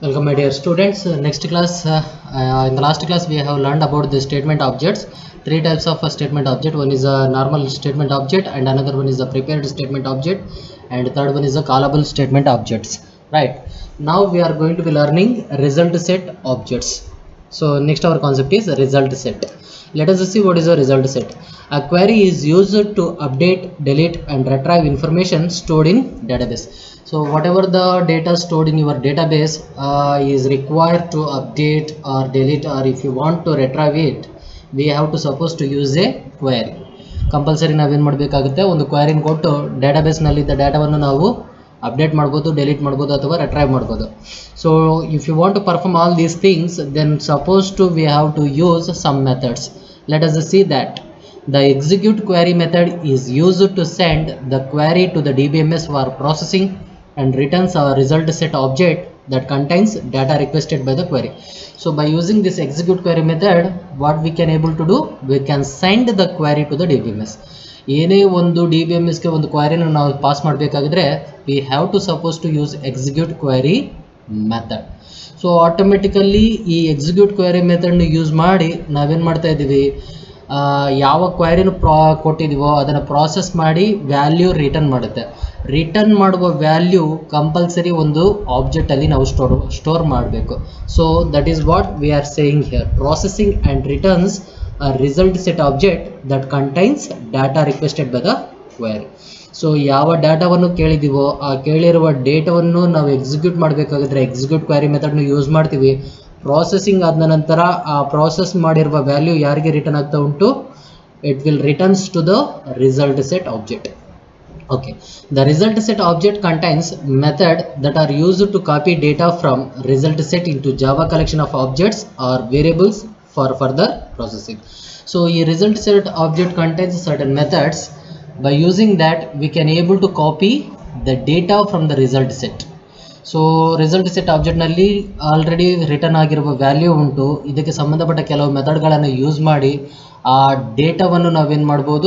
Welcome my dear students. Uh, Next class, uh, uh, in the last class we have learned about the statement objects. Three types of a statement object. One is a normal statement object and another one is a prepared statement object and third one is a callable statement objects. Right. Now we are going to be learning result set objects. So next our concept is result set. Let us see what is a result set. A query is used to update, delete and retrieve information stored in database. So whatever the data stored in your database uh, is required to update or delete or if you want to retrieve it, we have to suppose to use a query. Compulsory ನಾವೇನು ಮಾಡಬೇಕಾಗುತ್ತೆ ಒಂದು ಕ್ವೈರಿನ ಕೊಟ್ಟು ಡೇಟಾಬೇಸ್ನಲ್ಲಿದ್ದ ಡೇಟಾವನ್ನು ನಾವು update ಮಾಡ್ಬೋದು delete ಮಾಡ್ಬೋದು ಅಥವಾ retrieve ಮಾಡ್ಬೋದು so if you want to perform all these things then suppose to we have to use some methods let us see that The execute query method is used to send the query to the DBMS for processing and returns a result set object that contains data requested by the query. So by using this execute query method, what we can able to do, we can send the query to the DBMS. ಏನೇ ಒಂದು D B M ಎಸ್ಗೆ ಒಂದು ಕ್ವೈರಿನ ನಾವು pass ಮಾಡಬೇಕಾಗಿದ್ರೆ we have to suppose to use execute query method so automatically ಈ execute query ಮೆಥಡ್ನ use ಮಾಡಿ ನಾವೇನು ಮಾಡ್ತಾ ಇದ್ದೀವಿ ಆ, ಯಾವ ಕ್ವೈರಿನ ಪ್ರಾ ಕೊಟ್ಟಿದ್ದೀವೋ ಅದನ್ನು ಪ್ರಾಸೆಸ್ ಮಾಡಿ ವ್ಯಾಲ್ಯೂ ರಿಟರ್ನ್ ಮಾಡುತ್ತೆ ರಿಟರ್ನ್ ಮಾಡುವ ವ್ಯಾಲ್ಯೂ ಕಂಪಲ್ಸರಿ ಒಂದು ಆಬ್ಜೆಕ್ಟಲ್ಲಿ ನಾವು ಸ್ಟೋರ್ ಸ್ಟೋರ್ ಮಾಡಬೇಕು so that is what we are saying here processing and returns a result set object that contains data requested by the query so ಯಾವ ಡಾಟಾವನ್ನು ಕೇಳಿದ್ದೀವೋ ಆ ಕೇಳಿರುವ ಡೇಟಾವನ್ನು ನಾವು ಎಕ್ಸಿಕ್ಯೂಟ್ ಮಾಡಬೇಕಾಗಿದ್ರೆ ಎಕ್ಸಿಕ್ಯೂಟ್ ಕ್ವೈರಿ ಮೆಥಡ್ನ ಯೂಸ್ ಮಾಡ್ತೀವಿ ಪ್ರಾಸೆಸಿಂಗ್ ಆದ ನಂತರ ಆ ಪ್ರಾಸೆಸ್ ಮಾಡಿರುವ ವ್ಯಾಲ್ಯೂ ಯಾರಿಗೆ ರಿಟರ್ನ್ ಆಗ್ತಾ ಉಂಟು it will returns to the result set object Okay, the result set object contains method that are used to copy data from result set into Java collection of objects or variables for further processing. So, a result set object contains certain methods. By using that, we can able to copy the data from the result set. So result set ಆಬ್ಜೆಕ್ಟ್ನಲ್ಲಿ already return ಆಗಿರುವ value ಉಂಟು ಇದಕ್ಕೆ ಸಂಬಂಧಪಟ್ಟ ಕೆಲವು ಮೆಥಡ್ಗಳನ್ನು use ಮಾಡಿ ಆ ಡೇಟಾವನ್ನು ನಾವೇನು ಮಾಡ್ಬೋದು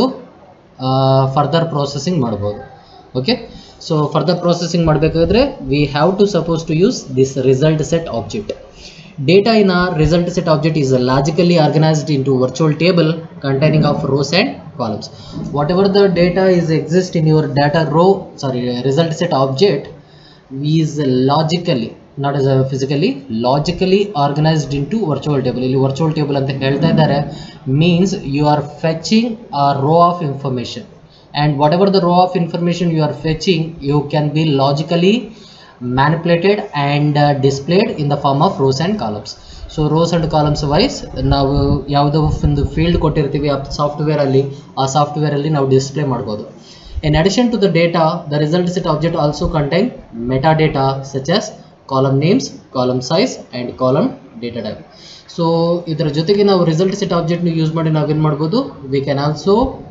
ಫರ್ದರ್ ಪ್ರೊಸೆಸಿಂಗ್ ಮಾಡ್ಬೋದು ಓಕೆ ಸೊ ಫರ್ದರ್ ಪ್ರೊಸೆಸಿಂಗ್ ಮಾಡಬೇಕಾದ್ರೆ we have to suppose to use this result set object Data in a result set object is logically organized into virtual table containing of rows and columns. Whatever the data is exist in your data row, sorry, result set object is logically, not as a physically, logically organized into virtual table. ಇಲ್ಲಿ virtual table ಅಂತ ಹೇಳ್ತಾ ಇದ್ದಾರೆ means you are fetching a row of information and whatever the row of information you are fetching, you can be logically manipulated and uh, displayed in the form of rows and columns so rows and columns wise ನಾವು ಯಾವುದೋ ಒಂದು field ಕೊಟ್ಟಿರ್ತೀವಿ ಆ ಸಾಫ್ಟ್ವೇರಲ್ಲಿ ಆ ಸಾಫ್ಟ್ವೇರಲ್ಲಿ ನಾವು display ಮಾಡ್ಬೋದು in addition to the data the result set object also contain meta data such as column names column size and column data type so ಇದರ ಜೊತೆಗೆ ನಾವು ರಿಸಲ್ಟ್ ಸೆಟ್ ಆಬ್ಜೆಕ್ಟ್ನ ಯೂಸ್ ಮಾಡಿ ನಾವೇನು ಮಾಡ್ಬೋದು we can also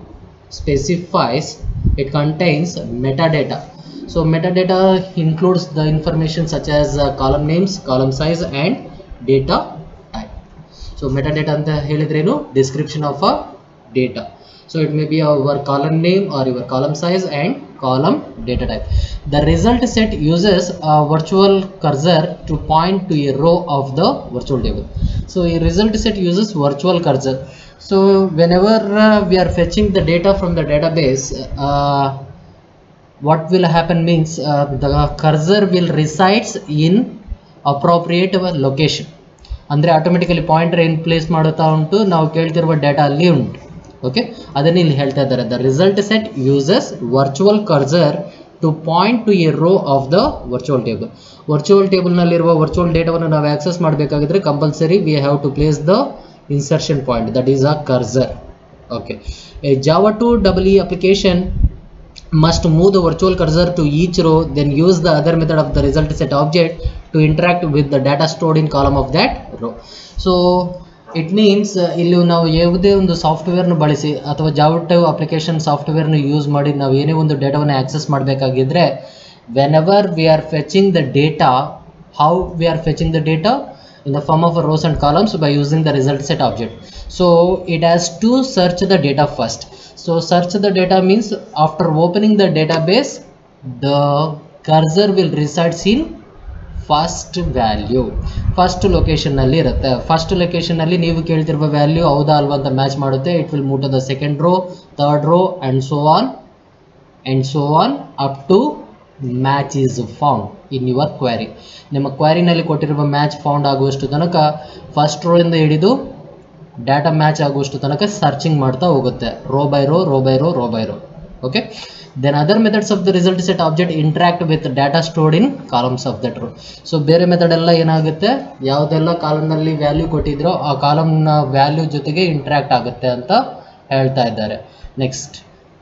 specifies it contains metadata so metadata includes the information such as uh, column names column size and data type so metadata ಅಂತ ಹೇಳಿದ್ರೇನು description of a data so it may be our column name or your column size and column data type the result set uses a virtual cursor to point to a row of the virtual table so a result set uses virtual cursor so whenever uh, we are fetching the data from the database uh, what will happen means uh, the cursor will resides in appropriate location ಅಂದರೆ automatically pointer ಏನು place ಮಾಡುತ್ತಾ ಉಂಟು ನಾವು ಕೇಳ್ತಿರುವ data ಅಲ್ಲಿ ಉಂಟು okay ಅದನ್ನೇ ಇಲ್ಲಿ ಹೇಳ್ತಾ ಇದ್ದಾರೆ the result set uses virtual cursor to point to a row of the virtual table virtual ಟೇಬಲ್ನಲ್ಲಿರುವ ವರ್ಚುವಲ್ ಡೇಟಾವನ್ನು ನಾವು ಆಕ್ಸೆಸ್ ಮಾಡಬೇಕಾಗಿದ್ರೆ compulsory we have to place the insertion point that is a cursor okay a java 2 double e application must move the virtual cursor to each row then use the other method of the result set object to interact with the data stored in column of that row so it means ಇಲ್ಲಿ ನಾವು ಯಾವುದೇ ಒಂದು ಸಾಫ್ಟ್ವೇರ್ನ ಬಳಸಿ ಅಥವಾ ಜಾವ ಟೈವ್ application ಸಾಫ್ಟ್ವೇರ್ನ use ಮಾಡಿ ನಾವು ಏನೇ ಒಂದು ಡೇಟಾವನ್ನು ಆಕ್ಸೆಸ್ ಮಾಡಬೇಕಾಗಿದ್ರೆ whenever we are fetching the data how we are fetching the data in the form of rows and columns by using the result set object so it has to search the data first so search the data means after opening the database the cursor will resides in first value first ಲೊಕೇಶನ್ನಲ್ಲಿ ಇರುತ್ತೆ first ಲೊಕೇಶನ್ನಲ್ಲಿ ನೀವು ಕೇಳ್ತಿರುವ value ಹೌದಾ ಅಲ್ವಾ ಅಂತ match ಮಾಡುತ್ತೆ it will move to the second row third row and so on and so on up to match is found in your query ನಿಮ್ಮ ಕ್ವಾರಿನಲ್ಲಿ ಕೊಟ್ಟಿರುವ ಮ್ಯಾಚ್ ಫೌಂಡ್ ಆಗುವಷ್ಟು ತನಕ ಫಸ್ಟ್ ರೋ ಇಂದ ಹಿಡಿದು ಡಾಟಾ ಮ್ಯಾಚ್ ಆಗುವಷ್ಟು ತನಕ ಸರ್ಚಿಂಗ್ ಮಾಡ್ತಾ ಹೋಗುತ್ತೆ row by row row by row row by row okay then other methods of the result set object interact with data stored in columns of that row so ಬೇರೆ method ಎಲ್ಲ ಏನಾಗುತ್ತೆ ಯಾವುದೆಲ್ಲ ಕಾಲಮ್ನಲ್ಲಿ value ಕೊಟ್ಟಿದ್ರೋ ಆ ಕಾಲಮ್ನ value ಜೊತೆಗೆ interact ಆಗುತ್ತೆ ಅಂತ ಹೇಳ್ತಾ ಇದ್ದಾರೆ next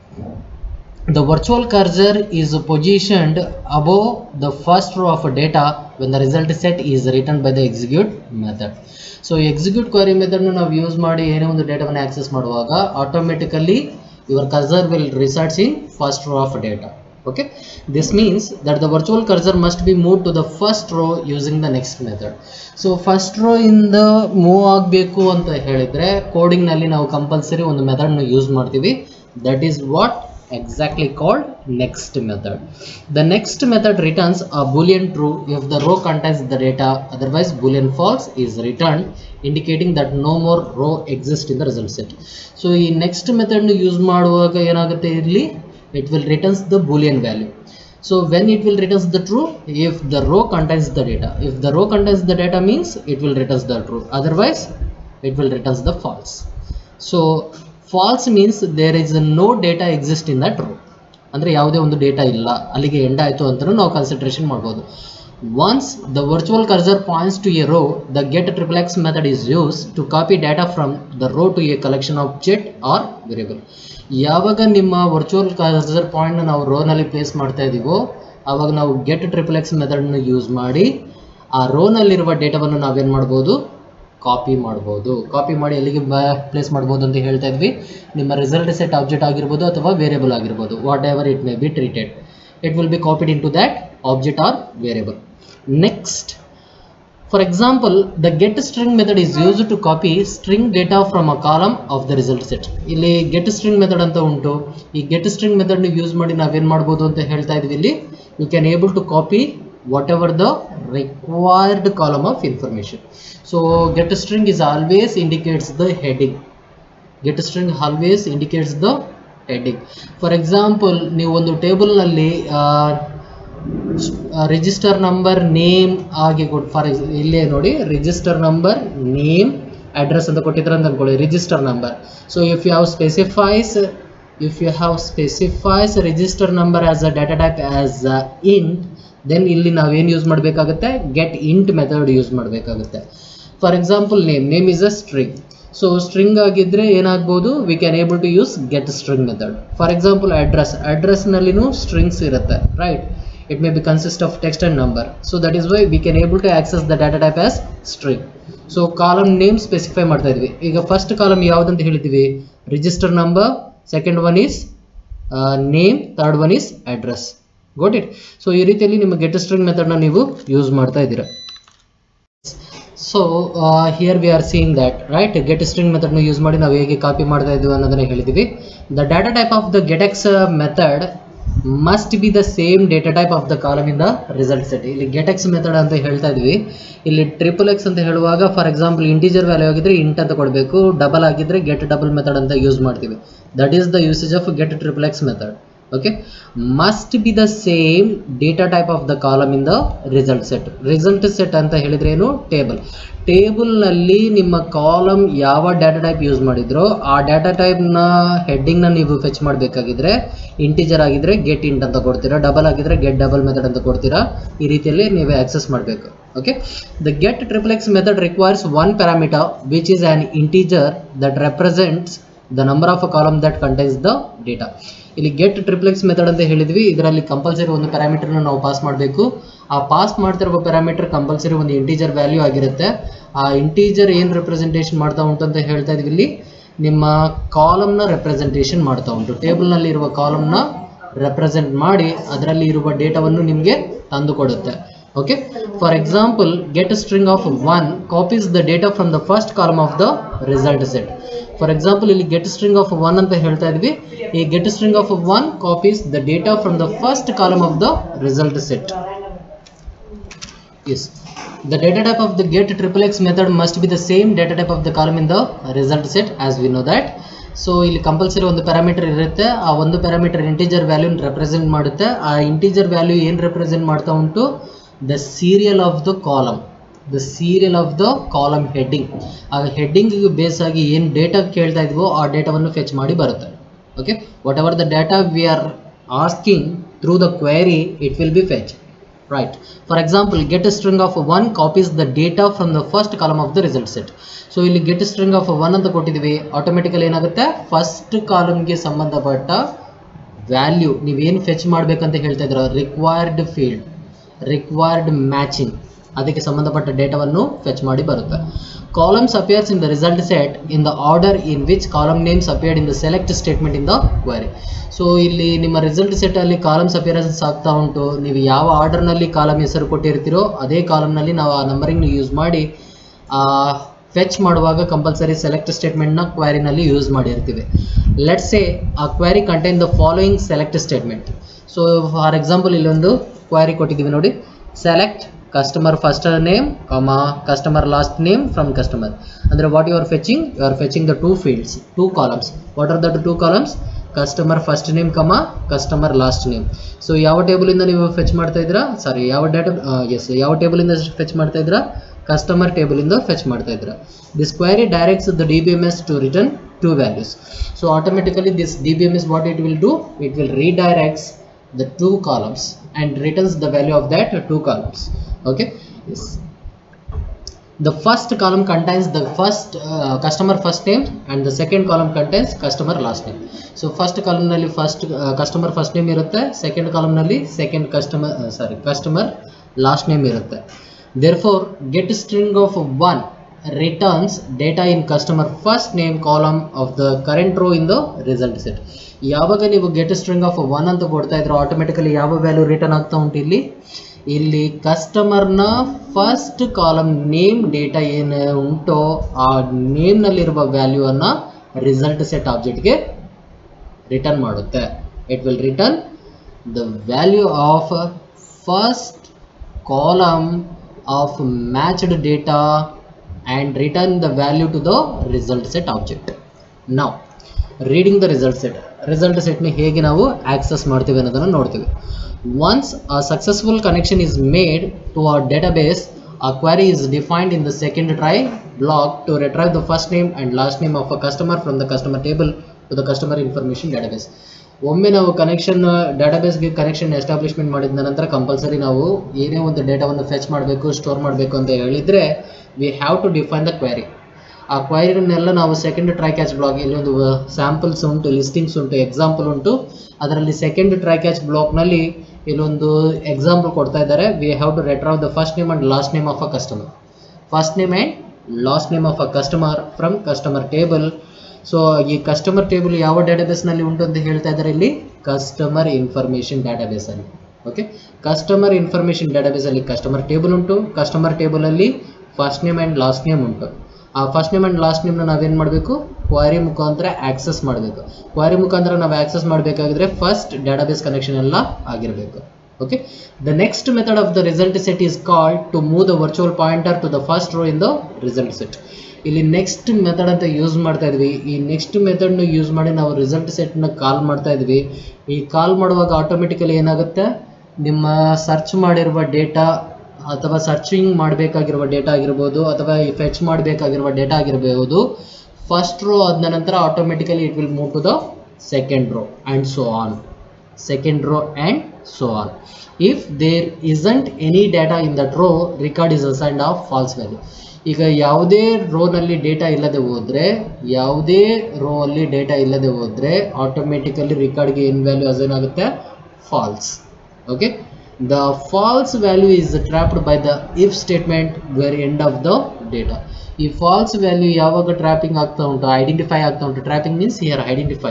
The virtual cursor is positioned above the first row of data when the result set is written by the execute method. So execute query ಮೆಥಡ್ನ ನಾವು ಯೂಸ್ ಮಾಡಿ ಏನೇ ಒಂದು ಡೇಟಾವನ್ನು ಆಕ್ಸೆಸ್ ಮಾಡುವಾಗ automatically your cursor will resorts in first row of data okay this means that the virtual cursor must be move to the first row using the next method so first row ಇಂದ move ಆಗಬೇಕು ಅಂತ ಹೇಳಿದರೆ ಕೋಡಿಂಗ್ನಲ್ಲಿ ನಾವು compulsory ಒಂದು ಮೆಥಡ್ನ use ಮಾಡ್ತೀವಿ that is what exactly called next method the next method returns a boolean true if the row contains the data otherwise boolean false is returned indicating that no more row exists in the result set so ಈ next method use ಮಾಡುವಾಗ ಏನಾಗುತ್ತೆ ಇಲ್ಲಿ it will returns the boolean value so when it will returns the true if the row contains the data if the row contains the data means it will returns the true otherwise it will returns the false so false means there is no data exist in that row ಅಂದರೆ ಯಾವುದೇ ಒಂದು data ಇಲ್ಲ ಅಲ್ಲಿಗೆ end ಆಯಿತು ಅಂತಲೂ ನಾವು consideration ಮಾಡ್ಬೋದು once the virtual cursor points to a row the get triple X method is use to copy data from the row to a collection of jet or variable ಯಾವಾಗ ನಿಮ್ಮ virtual cursor ಪಾಯಿಂಟ್ನ ನಾವು ರೋನಲ್ಲಿ place ಮಾಡ್ತಾ ಇದ್ದೀವೋ ಆವಾಗ ನಾವು get triple X ಮೆಥಡ್ನ use ಮಾಡಿ ಆ ರೋನಲ್ಲಿರುವ ಡೇಟಾವನ್ನು ನಾವೇನು ಮಾಡ್ಬೋದು ಕಾಪಿ ಮಾಡ್ಬೋದು ಕಾಪಿ ಮಾಡಿ ಎಲ್ಲಿಗೆ ಬ ಪ್ಲೇಸ್ ಮಾಡ್ಬೋದು ಅಂತ ಹೇಳ್ತಾ ಇದ್ವಿ ನಿಮ್ಮ ರಿಸಲ್ಟ್ ಸೆಟ್ ಆಬ್ಜೆಕ್ಟ್ ಆಗಿರ್ಬೋದು ಅಥವಾ ವೇರಿಯಬಲ್ ಆಗಿರ್ಬೋದು whatever it may be treated it will be copied into that object or variable next for example the get string method is use to copy string data from a column of the result set ಇಲ್ಲಿ get string method ಅಂತ ಉಂಟು ಈ get string ಮೆಥಡ್ನ use ಮಾಡಿ ನಾವೇನು ಮಾಡ್ಬೋದು ಅಂತ ಹೇಳ್ತಾ ಇದ್ವಿ ಇಲ್ಲಿ you can able to copy whatever the required column of information so get string is always indicates the heading get string always indicates the heading for example ನೀವು ಒಂದು ಟೇಬಲ್ನಲ್ಲಿ ರಿಜಿಸ್ಟರ್ ನಂಬರ್ ನೇಮ್ ಆಗಿ ಕೊಟ್ಟು ಫಾರ್ ಇಲ್ಲೇ ನೋಡಿ register number name address ಅಂತ ಕೊಟ್ಟಿದ್ರೆ ಅಂತ ಅನ್ಕೊಳ್ಳಿ register number so if you have specifies if you have specifies register number as a data type as a int then ಇಲ್ಲಿ ನಾವೇನು ಯೂಸ್ ಮಾಡಬೇಕಾಗುತ್ತೆ ಗೆಟ್ ಇಂಟ್ ಮೆಥಡ್ ಯೂಸ್ ಮಾಡಬೇಕಾಗುತ್ತೆ for example name name is a string so string ಆಗಿದ್ದರೆ ಏನಾಗ್ಬೋದು we can able to use get string method for example address ಅಡ್ರೆಸ್ನಲ್ಲಿನೂ strings ಇರುತ್ತೆ right it may be consist of text and number so that is why we can able to access the data type as string so column name specify ಮಾಡ್ತಾ ಇದ್ವಿ ಈಗ first column ಯಾವುದಂತ ಹೇಳಿದ್ವಿ register number second one is name third one is address got it so ಈ ರೀತಿಯಲ್ಲಿ ನಿಮ್ಮ get string ಮೆಥಡ್ನ ನೀವು use ಮಾಡ್ತಾ ಇದ್ದೀರಾ so here we are seeing that right get string ಮೆಥಡ್ನ ಯೂಸ್ ಮಾಡಿ ನಾವು ಹೇಗೆ ಕಾಪಿ ಮಾಡ್ತಾ ಇದ್ವಿ ಅನ್ನೋದನ್ನ ಹೇಳಿದ್ವಿ the data type of the get X method must be the same data type of the column in the result set ಇಲ್ಲಿ get X method ಅಂತ ಹೇಳ್ತಾ ಇದ್ವಿ ಇಲ್ಲಿ ಟ್ರಿಪಲ್ ಎಕ್ಸ್ ಅಂತ ಹೇಳುವಾಗ ಫಾರ್ ಎಕ್ಸಾಂಪಲ್ ಇಂಟೀಜರ್ ವ್ಯಾಲ್ಯೂ ಆಗಿದ್ರೆ ಇಂಟ್ ಅಂತ ಕೊಡಬೇಕು ಡಬಲ್ ಆಗಿದ್ರೆ ಗೆಟ್ ಡಬಲ್ ಮೆಥಡ್ ಅಂತ ಯೂಸ್ ಮಾಡ್ತೀವಿ that is the usage of get triple X method okay must be the same data type of the column in the result set result set ಅಂತ ಹೇಳಿದ್ರೆ ಏನು table ಟೇಬಲ್ನಲ್ಲಿ ನಿಮ್ಮ column ಯಾವ data type use ಮಾಡಿದ್ರೋ ಆ data ಟೈಪ್ನ ಹೆಡ್ಡಿಂಗ್ನ ನೀವು ಫೆಚ್ ಮಾಡಬೇಕಾಗಿದ್ರೆ ಇಂಟಿಜರ್ ಆಗಿದ್ರೆ ಗೆಟ್ ಇಂಟ್ ಅಂತ ಕೊಡ್ತೀರಾ ಡಬಲ್ ಆಗಿದ್ರೆ ಗೆಟ್ ಡಬಲ್ ಮೆಥಡ್ ಅಂತ ಕೊಡ್ತೀರಾ ಈ ರೀತಿಯಲ್ಲಿ ನೀವೇ ಆಕ್ಸೆಸ್ ಮಾಡಬೇಕು okay the get triple X method requires one parameter which is an integer that represents the number of a column that contains the data ಇಲ್ಲಿ ಗೆಟ್ ಟ್ರಿಪ್ಲೆಕ್ಸ್ ಮೆಥಡ್ ಅಂತ ಹೇಳಿದ್ವಿ ಇದರಲ್ಲಿ ಕಂಪಲ್ಸರಿ ಒಂದು ಪ್ಯಾರಾಮೀಟರ್ನ ನಾವು ಪಾಸ್ ಮಾಡಬೇಕು ಆ ಪಾಸ್ ಮಾಡ್ತಿರುವ ಪ್ಯಾರಾಮೀಟರ್ ಕಂಪಲ್ಸರಿ ಒಂದು ಇಂಟೀಜರ್ ವ್ಯಾಲ್ಯೂ ಆಗಿರುತ್ತೆ ಆ ಇಂಟೀಜರ್ ಏನು ರೆಪ್ರೆಸೆಂಟೇಷನ್ ಮಾಡ್ತಾ ಉಂಟು ಅಂತ ಹೇಳ್ತಾ ಇದ್ವಿ ಇಲ್ಲಿ ನಿಮ್ಮ ಕಾಲಮ್ನ ರೆಪ್ರೆಸೆಂಟೇಷನ್ ಮಾಡ್ತಾ ಉಂಟು ಟೇಬಲ್ನಲ್ಲಿ ಇರುವ ಕಾಲಮ್ನ ರೆಪ್ರೆಸೆಂಟ್ ಮಾಡಿ ಅದರಲ್ಲಿ ಇರುವ ಡೇಟಾವನ್ನು ನಿಮಗೆ ತಂದು ಕೊಡುತ್ತೆ okay for example get string of one copies the data from the first column of the result set for example ಇಲ್ಲಿ ಗೆಟ್ ಸ್ಟ್ರಿಂಗ್ ಆಫ್ ಒನ್ ಅಂತ ಹೇಳ್ತಾ ಇದ್ವಿ ಈ get string of one copies the data from the first column of the result set yes the data type of the get triple x method must be the same data type of the column in the result set as we know that so ಇಲ್ಲಿ compulsory ಒಂದು parameter ಇರುತ್ತೆ ಆ ಒಂದು parameter integer ವ್ಯಾಲ್ಯೂನ್ represent ಮಾಡುತ್ತೆ ಆ integer value ಏನು represent ಮಾಡ್ತಾ ಉಂಟು the serial of the column the serial of the column heading ಆ ಹೆಡ್ಡಿಂಗಿಗೆ ಬೇಸ್ ಆಗಿ ಏನು ಡೇಟಾ ಕೇಳ್ತಾ ಇದ್ವೋ ಆ ಡೇಟಾವನ್ನು ಫೆಚ್ ಮಾಡಿ ಬರುತ್ತೆ okay whatever the data we are asking through the query it will be fetch right for example get a string of 1 copies the data from the first column of the result set so ಇಲ್ಲಿ get string of one ಅಂತ ಕೊಟ್ಟಿದ್ದೀವಿ automatically ಏನಾಗುತ್ತೆ first ಕಾಲಮ್ಗೆ ಸಂಬಂಧಪಟ್ಟ value ನೀವೇನು fetch ಮಾಡಬೇಕಂತ ಹೇಳ್ತಾ ಇದ್ರ required field required matching ಅದಕ್ಕೆ ಸಂಬಂಧಪಟ್ಟ ಡೇಟಾವನ್ನು ಫೆಚ್ ಮಾಡಿ ಬರುತ್ತೆ columns appears in the result set in the order in which column names appeared in the select statement in the query so ಇಲ್ಲಿ ನಿಮ್ಮ ರಿಸಲ್ಟ್ ಸೆಟ್ಟಲ್ಲಿ ಕಾಲಮ್ಸ್ ಅಪಿಯರೆನ್ಸ್ ಆಗ್ತಾ ಉಂಟು ನೀವು ಯಾವ ಆರ್ಡರ್ನಲ್ಲಿ ಕಾಲಮ್ ಹೆಸರು ಕೊಟ್ಟಿರ್ತೀರೋ ಅದೇ ಕಾಲಮ್ನಲ್ಲಿ ನಾವು ಆ ನಂಬರಿಂಗ್ ಯೂಸ್ ಮಾಡಿ ಫೆಚ್ ಮಾಡುವಾಗ ಕಂಪಲ್ಸರಿ ಸೆಲೆಕ್ಟ್ ಸ್ಟೇಟ್ಮೆಂಟ್ನ ಕ್ವೈರಿನಲ್ಲಿ ಯೂಸ್ ಮಾಡಿರ್ತೀವಿ ಲೆಟ್ಸ್ ಎ ಆ query contain the following select statement so for example ಇಲ್ಲೊಂದು ಕ್ವೈರಿ ಕೊಟ್ಟಿದ್ದೀವಿ ನೋಡಿ select customer first name comma customer last name from customer ಅಂದರೆ what you are fetching you are fetching the two fields two columns what are the two columns customer first name comma customer last name so ಯಾವ ಟೇಬಲಿಂದ ನೀವು fetch ಮಾಡ್ತಾ ಇದ್ದೀರಾ ಸಾರಿ ಯಾವ data S ಯಾವ ಟೇಬಲಿಂದ fetch ಮಾಡ್ತಾ ಇದ್ದೀರಾ ಕಸ್ಟಮರ್ ಟೇಬಲಿಂದ ಫೆಚ್ ಮಾಡ್ತಾ ಇದ್ದೀರಾ this query directs the D B M S to return two values so automatically this D B M S what it will do it will redirects the two columns and returns the value of that two columns okay yes the first column contains the first uh, customer first name and the second column contains customer last name so first column ನಲ್ಲಿ first uh, customer first name ಇರುತ್ತೆ second column ನಲ್ಲಿ second customer uh, sorry customer last name ಇರುತ್ತೆ therefore get string of 1 returns data in customer first name column of the current row in the result set ಯಾವಾಗ ನೀವು get string of one ಅಂತ ಕೊಡ್ತಾ ಇದ್ರೆ automatically ಯಾವ value return ಆಗ್ತಾ ಉಂಟು ಇಲ್ಲಿ ಇಲ್ಲಿ ಕಸ್ಟಮರ್ನ ಫಸ್ಟ್ ಕಾಲಮ್ ನೇಮ್ ಡೇಟಾ ಏನು ಉಂಟೋ ಆ ನೇಮ್ನಲ್ಲಿರುವ ವ್ಯಾಲ್ಯೂವನ್ನು ರಿಸಲ್ಟ್ ಸೆಟ್ ಆಬ್ಜೆಕ್ಟ್ಗೆ ರಿಟರ್ನ್ ಮಾಡುತ್ತೆ it will return the value of first column of matched data and return the value to the result set object ನಾವು reading the result set result ಸೆಟ್ನ ಹೇಗೆ ನಾವು ಆಕ್ಸೆಸ್ ಮಾಡ್ತೀವಿ ಅನ್ನೋದನ್ನು ನೋಡ್ತೀವಿ once a successful connection is made to a database a query is defined in the second try block to retrieve the first name and last name of a customer from the customer table to the customer information database ಒಮ್ಮೆ ನಾವು connection ಡಾಟಾಬೇಸ್ಗೆ connection establishment ಮಾಡಿದ ನಂತರ compulsory ನಾವು ಏನೇ ಒಂದು ಡೇಟಾವನ್ನು fetch ಮಾಡಬೇಕು store ಮಾಡಬೇಕು ಅಂತ ಹೇಳಿದರೆ we have to define the query ಆ ಕ್ವೈರಿನೆಲ್ಲ ನಾವು ಸೆಕೆಂಡ್ ಟ್ರೈ ಕ್ಯಾಚ್ ಬ್ಲಾಗ್ ಇಲ್ಲಿ ಒಂದು ಸ್ಯಾಂಪಲ್ಸ್ ಉಂಟು ಲಿಸ್ಟಿಂಗ್ಸ್ ಉಂಟು ಎಕ್ಸಾಂಪಲ್ ಉಂಟು ಅದರಲ್ಲಿ ಸೆಕೆಂಡ್ ಟ್ರೈ ಕ್ಯಾಚ್ ಬ್ಲಾಕ್ನಲ್ಲಿ ಇಲ್ಲೊಂದು ಎಕ್ಸಾಂಪಲ್ ಕೊಡ್ತಾ ಇದ್ದಾರೆ we have to retrieve the first name and last name of a customer first name and last name of a customer from customer table so ಈ customer table ಯಾವ ಡೇಟಾಬೇಸ್ನಲ್ಲಿ ಉಂಟು ಅಂತ ಹೇಳ್ತಾ ಇದ್ದಾರೆ ಇಲ್ಲಿ ಕಸ್ಟಮರ್ ಇನ್ಫಾರ್ಮೇಷನ್ ಡೇಟಾಬೇಸಲ್ಲಿ ಓಕೆ ಕಸ್ಟಮರ್ ಇನ್ಫಾರ್ಮೇಷನ್ ಡೇಟಾಬೇಸಲ್ಲಿ ಕಸ್ಟಮರ್ ಟೇಬಲ್ ಉಂಟು ಕಸ್ಟಮರ್ ಟೇಬಲಲ್ಲಿ first name and last name ಉಂಟು ಆ ಫಸ್ಟ್ ನೇಮ್ ಆ್ಯಂಡ್ ಲಾಸ್ಟ್ ನೇಮ್ನ ನಾವೇನು ಮಾಡಬೇಕು ಕ್ವಾರಿ ಮುಖಾಂತರ ಆಕ್ಸೆಸ್ ಮಾಡಬೇಕು ಕ್ವಾರಿ ಮುಖಾಂತರ ನಾವು ಆಕ್ಸೆಸ್ ಮಾಡಬೇಕಾಗಿದ್ರೆ ಫಸ್ಟ್ ಡೇಟಾಬೇಸ್ ಕನೆಕ್ಷನ್ ಎಲ್ಲ ಆಗಿರಬೇಕು okay the next method of the result set is called to move the virtual pointer to the first row in the result set ಇಲ್ಲಿ ನೆಕ್ಸ್ಟ್ ಮೆಥಡ್ ಅಂತ use ಮಾಡ್ತಾ ಇದ್ವಿ ಈ ನೆಕ್ಸ್ಟ್ ಮೆಥಡ್ನ use ಮಾಡಿ ನಾವು ರಿಸಲ್ಟ್ ಸೆಟ್ನ ಕಾಲ್ ಮಾಡ್ತಾ ಇದ್ವಿ ಈ ಕಾಲ್ ಮಾಡುವಾಗ ಆಟೋಮೆಟಿಕಲಿ ಏನಾಗುತ್ತೆ ನಿಮ್ಮ ಸರ್ಚ್ ಮಾಡಿರುವ ಡೇಟಾ ಅಥವಾ ಸರ್ಚಿಂಗ್ ಮಾಡಬೇಕಾಗಿರುವ ಡೇಟಾ ಆಗಿರ್ಬೋದು ಅಥವಾ ಫೆಚ್ ಮಾಡಬೇಕಾಗಿರುವ ಡೇಟಾ ಆಗಿರಬಹುದು ಫಸ್ಟ್ ರೋ ಆದ ನಂತರ automatically it will move to the second row and so on second row and so on if there isn't any data in that row record is assigned of false value ಈಗ ಯಾವುದೇ ರೋನಲ್ಲಿ data ಇಲ್ಲದೆ ಹೋದರೆ ಯಾವುದೇ rho ಅಲ್ಲಿ data ಇಲ್ಲದೆ ಹೋದರೆ automatically ರಿಕಾರ್ಡ್ಗೆ ಏನು ವ್ಯಾಲ್ಯೂ ಅಸೈನ್ ಆಗುತ್ತೆ false okay the false value is trapped by the if statement where end of the data ಈ ಫಾಲ್ಸ್ ವ್ಯಾಲ್ಯೂ ಯಾವಾಗ ಟ್ರ್ಯಾಪಿಂಗ್ ಆಗ್ತಾ ಉಂಟು ಐಡೆಂಟಿಫೈ ಆಗ್ತಾ ಉಂಟು trapping means here identify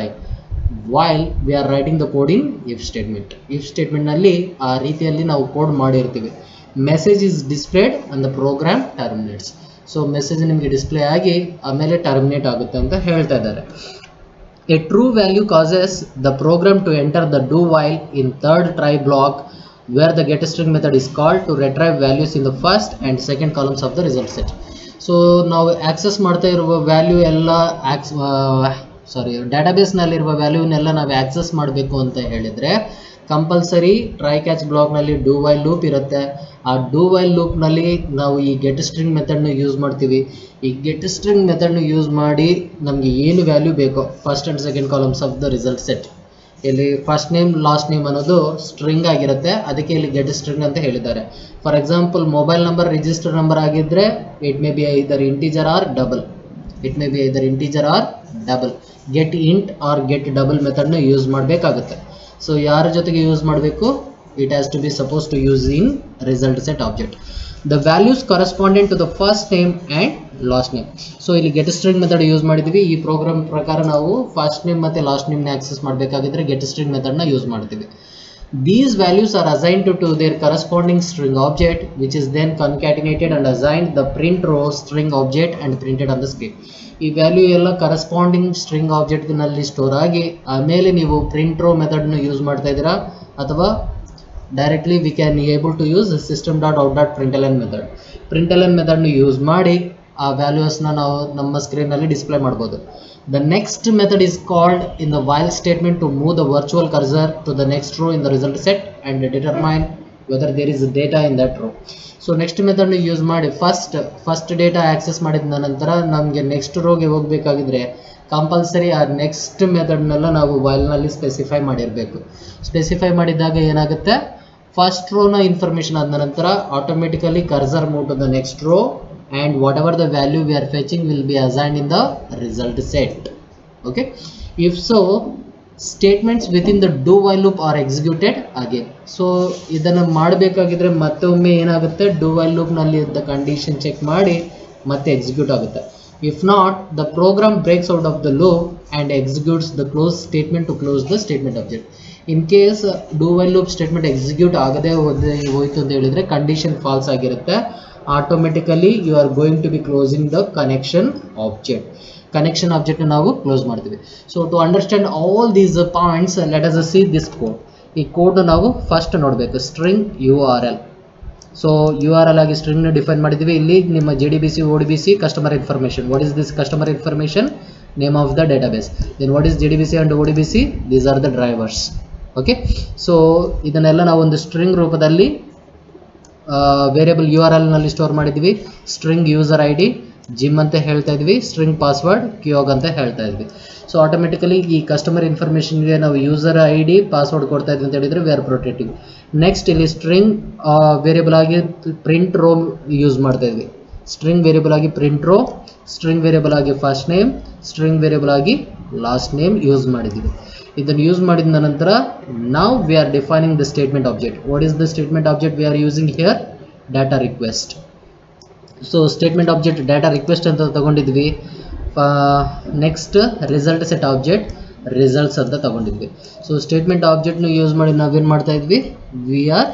while we are writing the code in if statement if ಸ್ಟೇಟ್ಮೆಂಟ್ನಲ್ಲಿ ಆ ರೀತಿಯಲ್ಲಿ ನಾವು ಕೋಡ್ ಮಾಡಿರ್ತೀವಿ message is displayed and the program terminates so message ನಿಮಗೆ ಡಿಸ್ಪ್ಲೇ ಆಗಿ ಆಮೇಲೆ ಟರ್ಮಿನೇಟ್ ಆಗುತ್ತೆ ಅಂತ ಹೇಳ್ತಾ ಇದ್ದಾರೆ A true value causes the program to enter the do while in third try block where the getString method is called to retrieve values in the first and second columns of the result set so ನಾವು access ಮಾಡ್ತಾ ಇರುವ value ಎಲ್ಲ axe ಸಾರಿ ಡಾಟಾಬೇಸ್ನಲ್ಲಿರುವ ವ್ಯಾಲ್ಯೂನೆಲ್ಲ ನಾವು access ಮಾಡಬೇಕು ಅಂತ ಹೇಳಿದರೆ compulsory try catch ಬ್ಲಾಕ್ನಲ್ಲಿ do while loop ಇರುತ್ತೆ ಆ ಡೂ ವೈಲ್ ಲೂಪ್ನಲ್ಲಿ ನಾವು ಈ ಗೆಟ್ ಸ್ಟ್ರಿಂಗ್ ಮೆಥಡ್ನ ಯೂಸ್ ಮಾಡ್ತೀವಿ ಈ ಗೆಟ್ ಸ್ಟ್ರಿಂಗ್ ಮೆಥಡ್ನ ಯೂಸ್ ಮಾಡಿ ನಮಗೆ ಏನು ವ್ಯಾಲ್ಯೂ ಬೇಕೋ first and second columns of the result set ಇಲ್ಲಿ ಫಸ್ಟ್ ನೇಮ್ ಲಾಸ್ಟ್ ನೇಮ್ ಅನ್ನೋದು ಸ್ಟ್ರಿಂಗ್ ಆಗಿರುತ್ತೆ ಅದಕ್ಕೆ ಇಲ್ಲಿ ಗೆಟ್ ಸ್ಟ್ರಿಂಗ್ ಅಂತ ಹೇಳಿದ್ದಾರೆ for example mobile number register number ಆಗಿದ್ದರೆ it may be either integer or double it may be either integer or double get int or get double ಮೆಥಡ್ನ use ಮಾಡಬೇಕಾಗುತ್ತೆ so ಯಾರ ಜೊತೆಗೆ ಯೂಸ್ ಮಾಡಬೇಕು it has to be suppose to use in result set object the values correspondent to the first name and last name so ಇಲ್ಲಿ get string method use ಮಾಡಿದ್ವಿ ಈ program ಪ್ರಕಾರ ನಾವು ಫಸ್ಟ್ ನೇಮ್ ಮತ್ತು last ನೇಮ್ನ access ಮಾಡಬೇಕಾಗಿದ್ರೆ get string ಮೆಥಡ್ನ use ಮಾಡ್ತೀವಿ These values are assigned to, to their corresponding string object, which is then concatenated and assigned the print row string object and printed on the screen. ಈ value ಎಲ್ಲ corresponding string ಆಬ್ಜೆಕ್ಟ್ನಲ್ಲಿ store ಆಗಿ ಆಮೇಲೆ ನೀವು print rho ಮೆಥಡ್ನ use ಮಾಡ್ತಾ ಇದ್ದೀರಾ ಅಥವಾ directly we can able to use system dot out dot println method println ಮೆಥಡ್ನ ಯೂಸ್ ಮಾಡಿ ಆ ವ್ಯಾಲ್ಯೂಸ್ನ ನಾವು ನಮ್ಮ ಸ್ಕ್ರೀನಲ್ಲಿ ಡಿಸ್ಪ್ಲೇ ಮಾಡ್ಬೋದು The next method is called in the while statement to move the virtual cursor to the next row in the result set and determine whether there is data in that row. So next ಮೆಥಡ್ನ use ಮಾಡಿ first first data access ಮಾಡಿದ ನಂತರ ನಮಗೆ next ರೋಗೆ ಹೋಗಬೇಕಾಗಿದ್ರೆ compulsory ಆ next ಮೆಥಡ್ನೆಲ್ಲ ನಾವು ವೈಲ್ನಲ್ಲಿ ಸ್ಪೆಸಿಫೈ ಮಾಡಿರಬೇಕು ಸ್ಪೆಸಿಫೈ ಮಾಡಿದಾಗ ಏನಾಗುತ್ತೆ ಫಸ್ಟ್ ರೋನ ಇನ್ಫಾರ್ಮೇಷನ್ ಆದ ನಂತರ automatically cursor move to the next row and whatever the value we are fetching will be assigned in the result set okay if so statements within the do while loop are executed again so ಇದನ್ನು ಮಾಡಬೇಕಾಗಿದ್ರೆ ಮತ್ತೊಮ್ಮೆ ಏನಾಗುತ್ತೆ do while loop ನಲ್ಲಿ ಇದ್ದ condition check ಮಾಡಿ ಮತ್ತೆ execute ಆಗುತ್ತೆ if not the program breaks out of the loop and executes the close statement to close the statement object in case do while loop statement execute ಆಗದೆ ಹೋದೆ ಹೋಯ್ತು ಅಂತ ಹೇಳಿದ್ರೆ ಕಂಡೀಷನ್ ಫಾಲ್ಸ್ ಆಗಿರುತ್ತೆ automatically you are going to be closing the connection object connection object ನಾವು close ಮಾಡ್ತೀವಿ so to understand all these points let us see this code ಈ code ನಾವು ಫಸ್ಟ್ ನೋಡಬೇಕು string U R L so U R L ಆಗಿ ಸ್ಟ್ರಿಂಗ್ನ define ಮಾಡಿದ್ದೀವಿ ಇಲ್ಲಿ ನಿಮ್ಮ J D B C O D B C customer information what is this customer information name of the database then what is J D B C and O D B C these are the drivers okay so ಇದನ್ನೆಲ್ಲ ನಾವು ಒಂದು string ರೂಪದಲ್ಲಿ variable U R ಎಲ್ನಲ್ಲಿ store ಮಾಡಿದ್ವಿ string user I D Jim ಅಂತ ಹೇಳ್ತಾ ಇದ್ವಿ string password ಕ್ಯೋಗ್ ಅಂತ ಹೇಳ್ತಾ ಇದ್ವಿ ಸೊ ಆಟೋಮೆಟಿಕಲಿ ಈ ಕಸ್ಟಮರ್ ಇನ್ಫಾರ್ಮೇಷನ್ಗೆ ನಾವು ಯೂಸರ್ ಐ ಡಿ ಪಾಸ್ವರ್ಡ್ ಕೊಡ್ತಾ ಇದ್ವಿ ಅಂತ ಹೇಳಿದ್ರೆ ವಿ ಆರ್ ಪ್ರೊಟೆಕ್ಟಿವ್ ನೆಕ್ಸ್ಟ್ ಇಲ್ಲಿ ಸ್ಟ್ರಿಂಗ್ ವೇರಿಯಬಲ್ ಆಗಿ ಪ್ರಿಂಟ್ ರೋ ಯೂಸ್ ಮಾಡ್ತಾ ಇದ್ವಿ ಸ್ಟ್ರಿಂಗ್ ವೇರಿಯಬಲ್ ಆಗಿ ಪ್ರಿಂಟ್ ರೋ ಸ್ಟ್ರಿಂಗ್ ವೇರಿಯಬಲ್ ಆಗಿ ಫಸ್ಟ್ ನೇಮ್ ಸ್ಟ್ರಿಂಗ್ ವೇರಿಯಬಲ್ ಆಗಿ ಲಾಸ್ಟ್ ನೇಮ್ ಯೂಸ್ ಮಾಡಿದ್ವಿ ಇದನ್ನು ಯೂಸ್ ಮಾಡಿದ ನಂತರ ನಾವು we are defining the statement object what is the statement object we are using here data request so statement object data request ಅಂತ ತಗೊಂಡಿದ್ವಿ next result set object results ಅಂತ ತಗೊಂಡಿದ್ವಿ so statement ಆಬ್ಜೆಕ್ಟ್ನ ಯೂಸ್ ಮಾಡಿ ನಾವೇನು ಮಾಡ್ತಾ ಇದ್ವಿ we are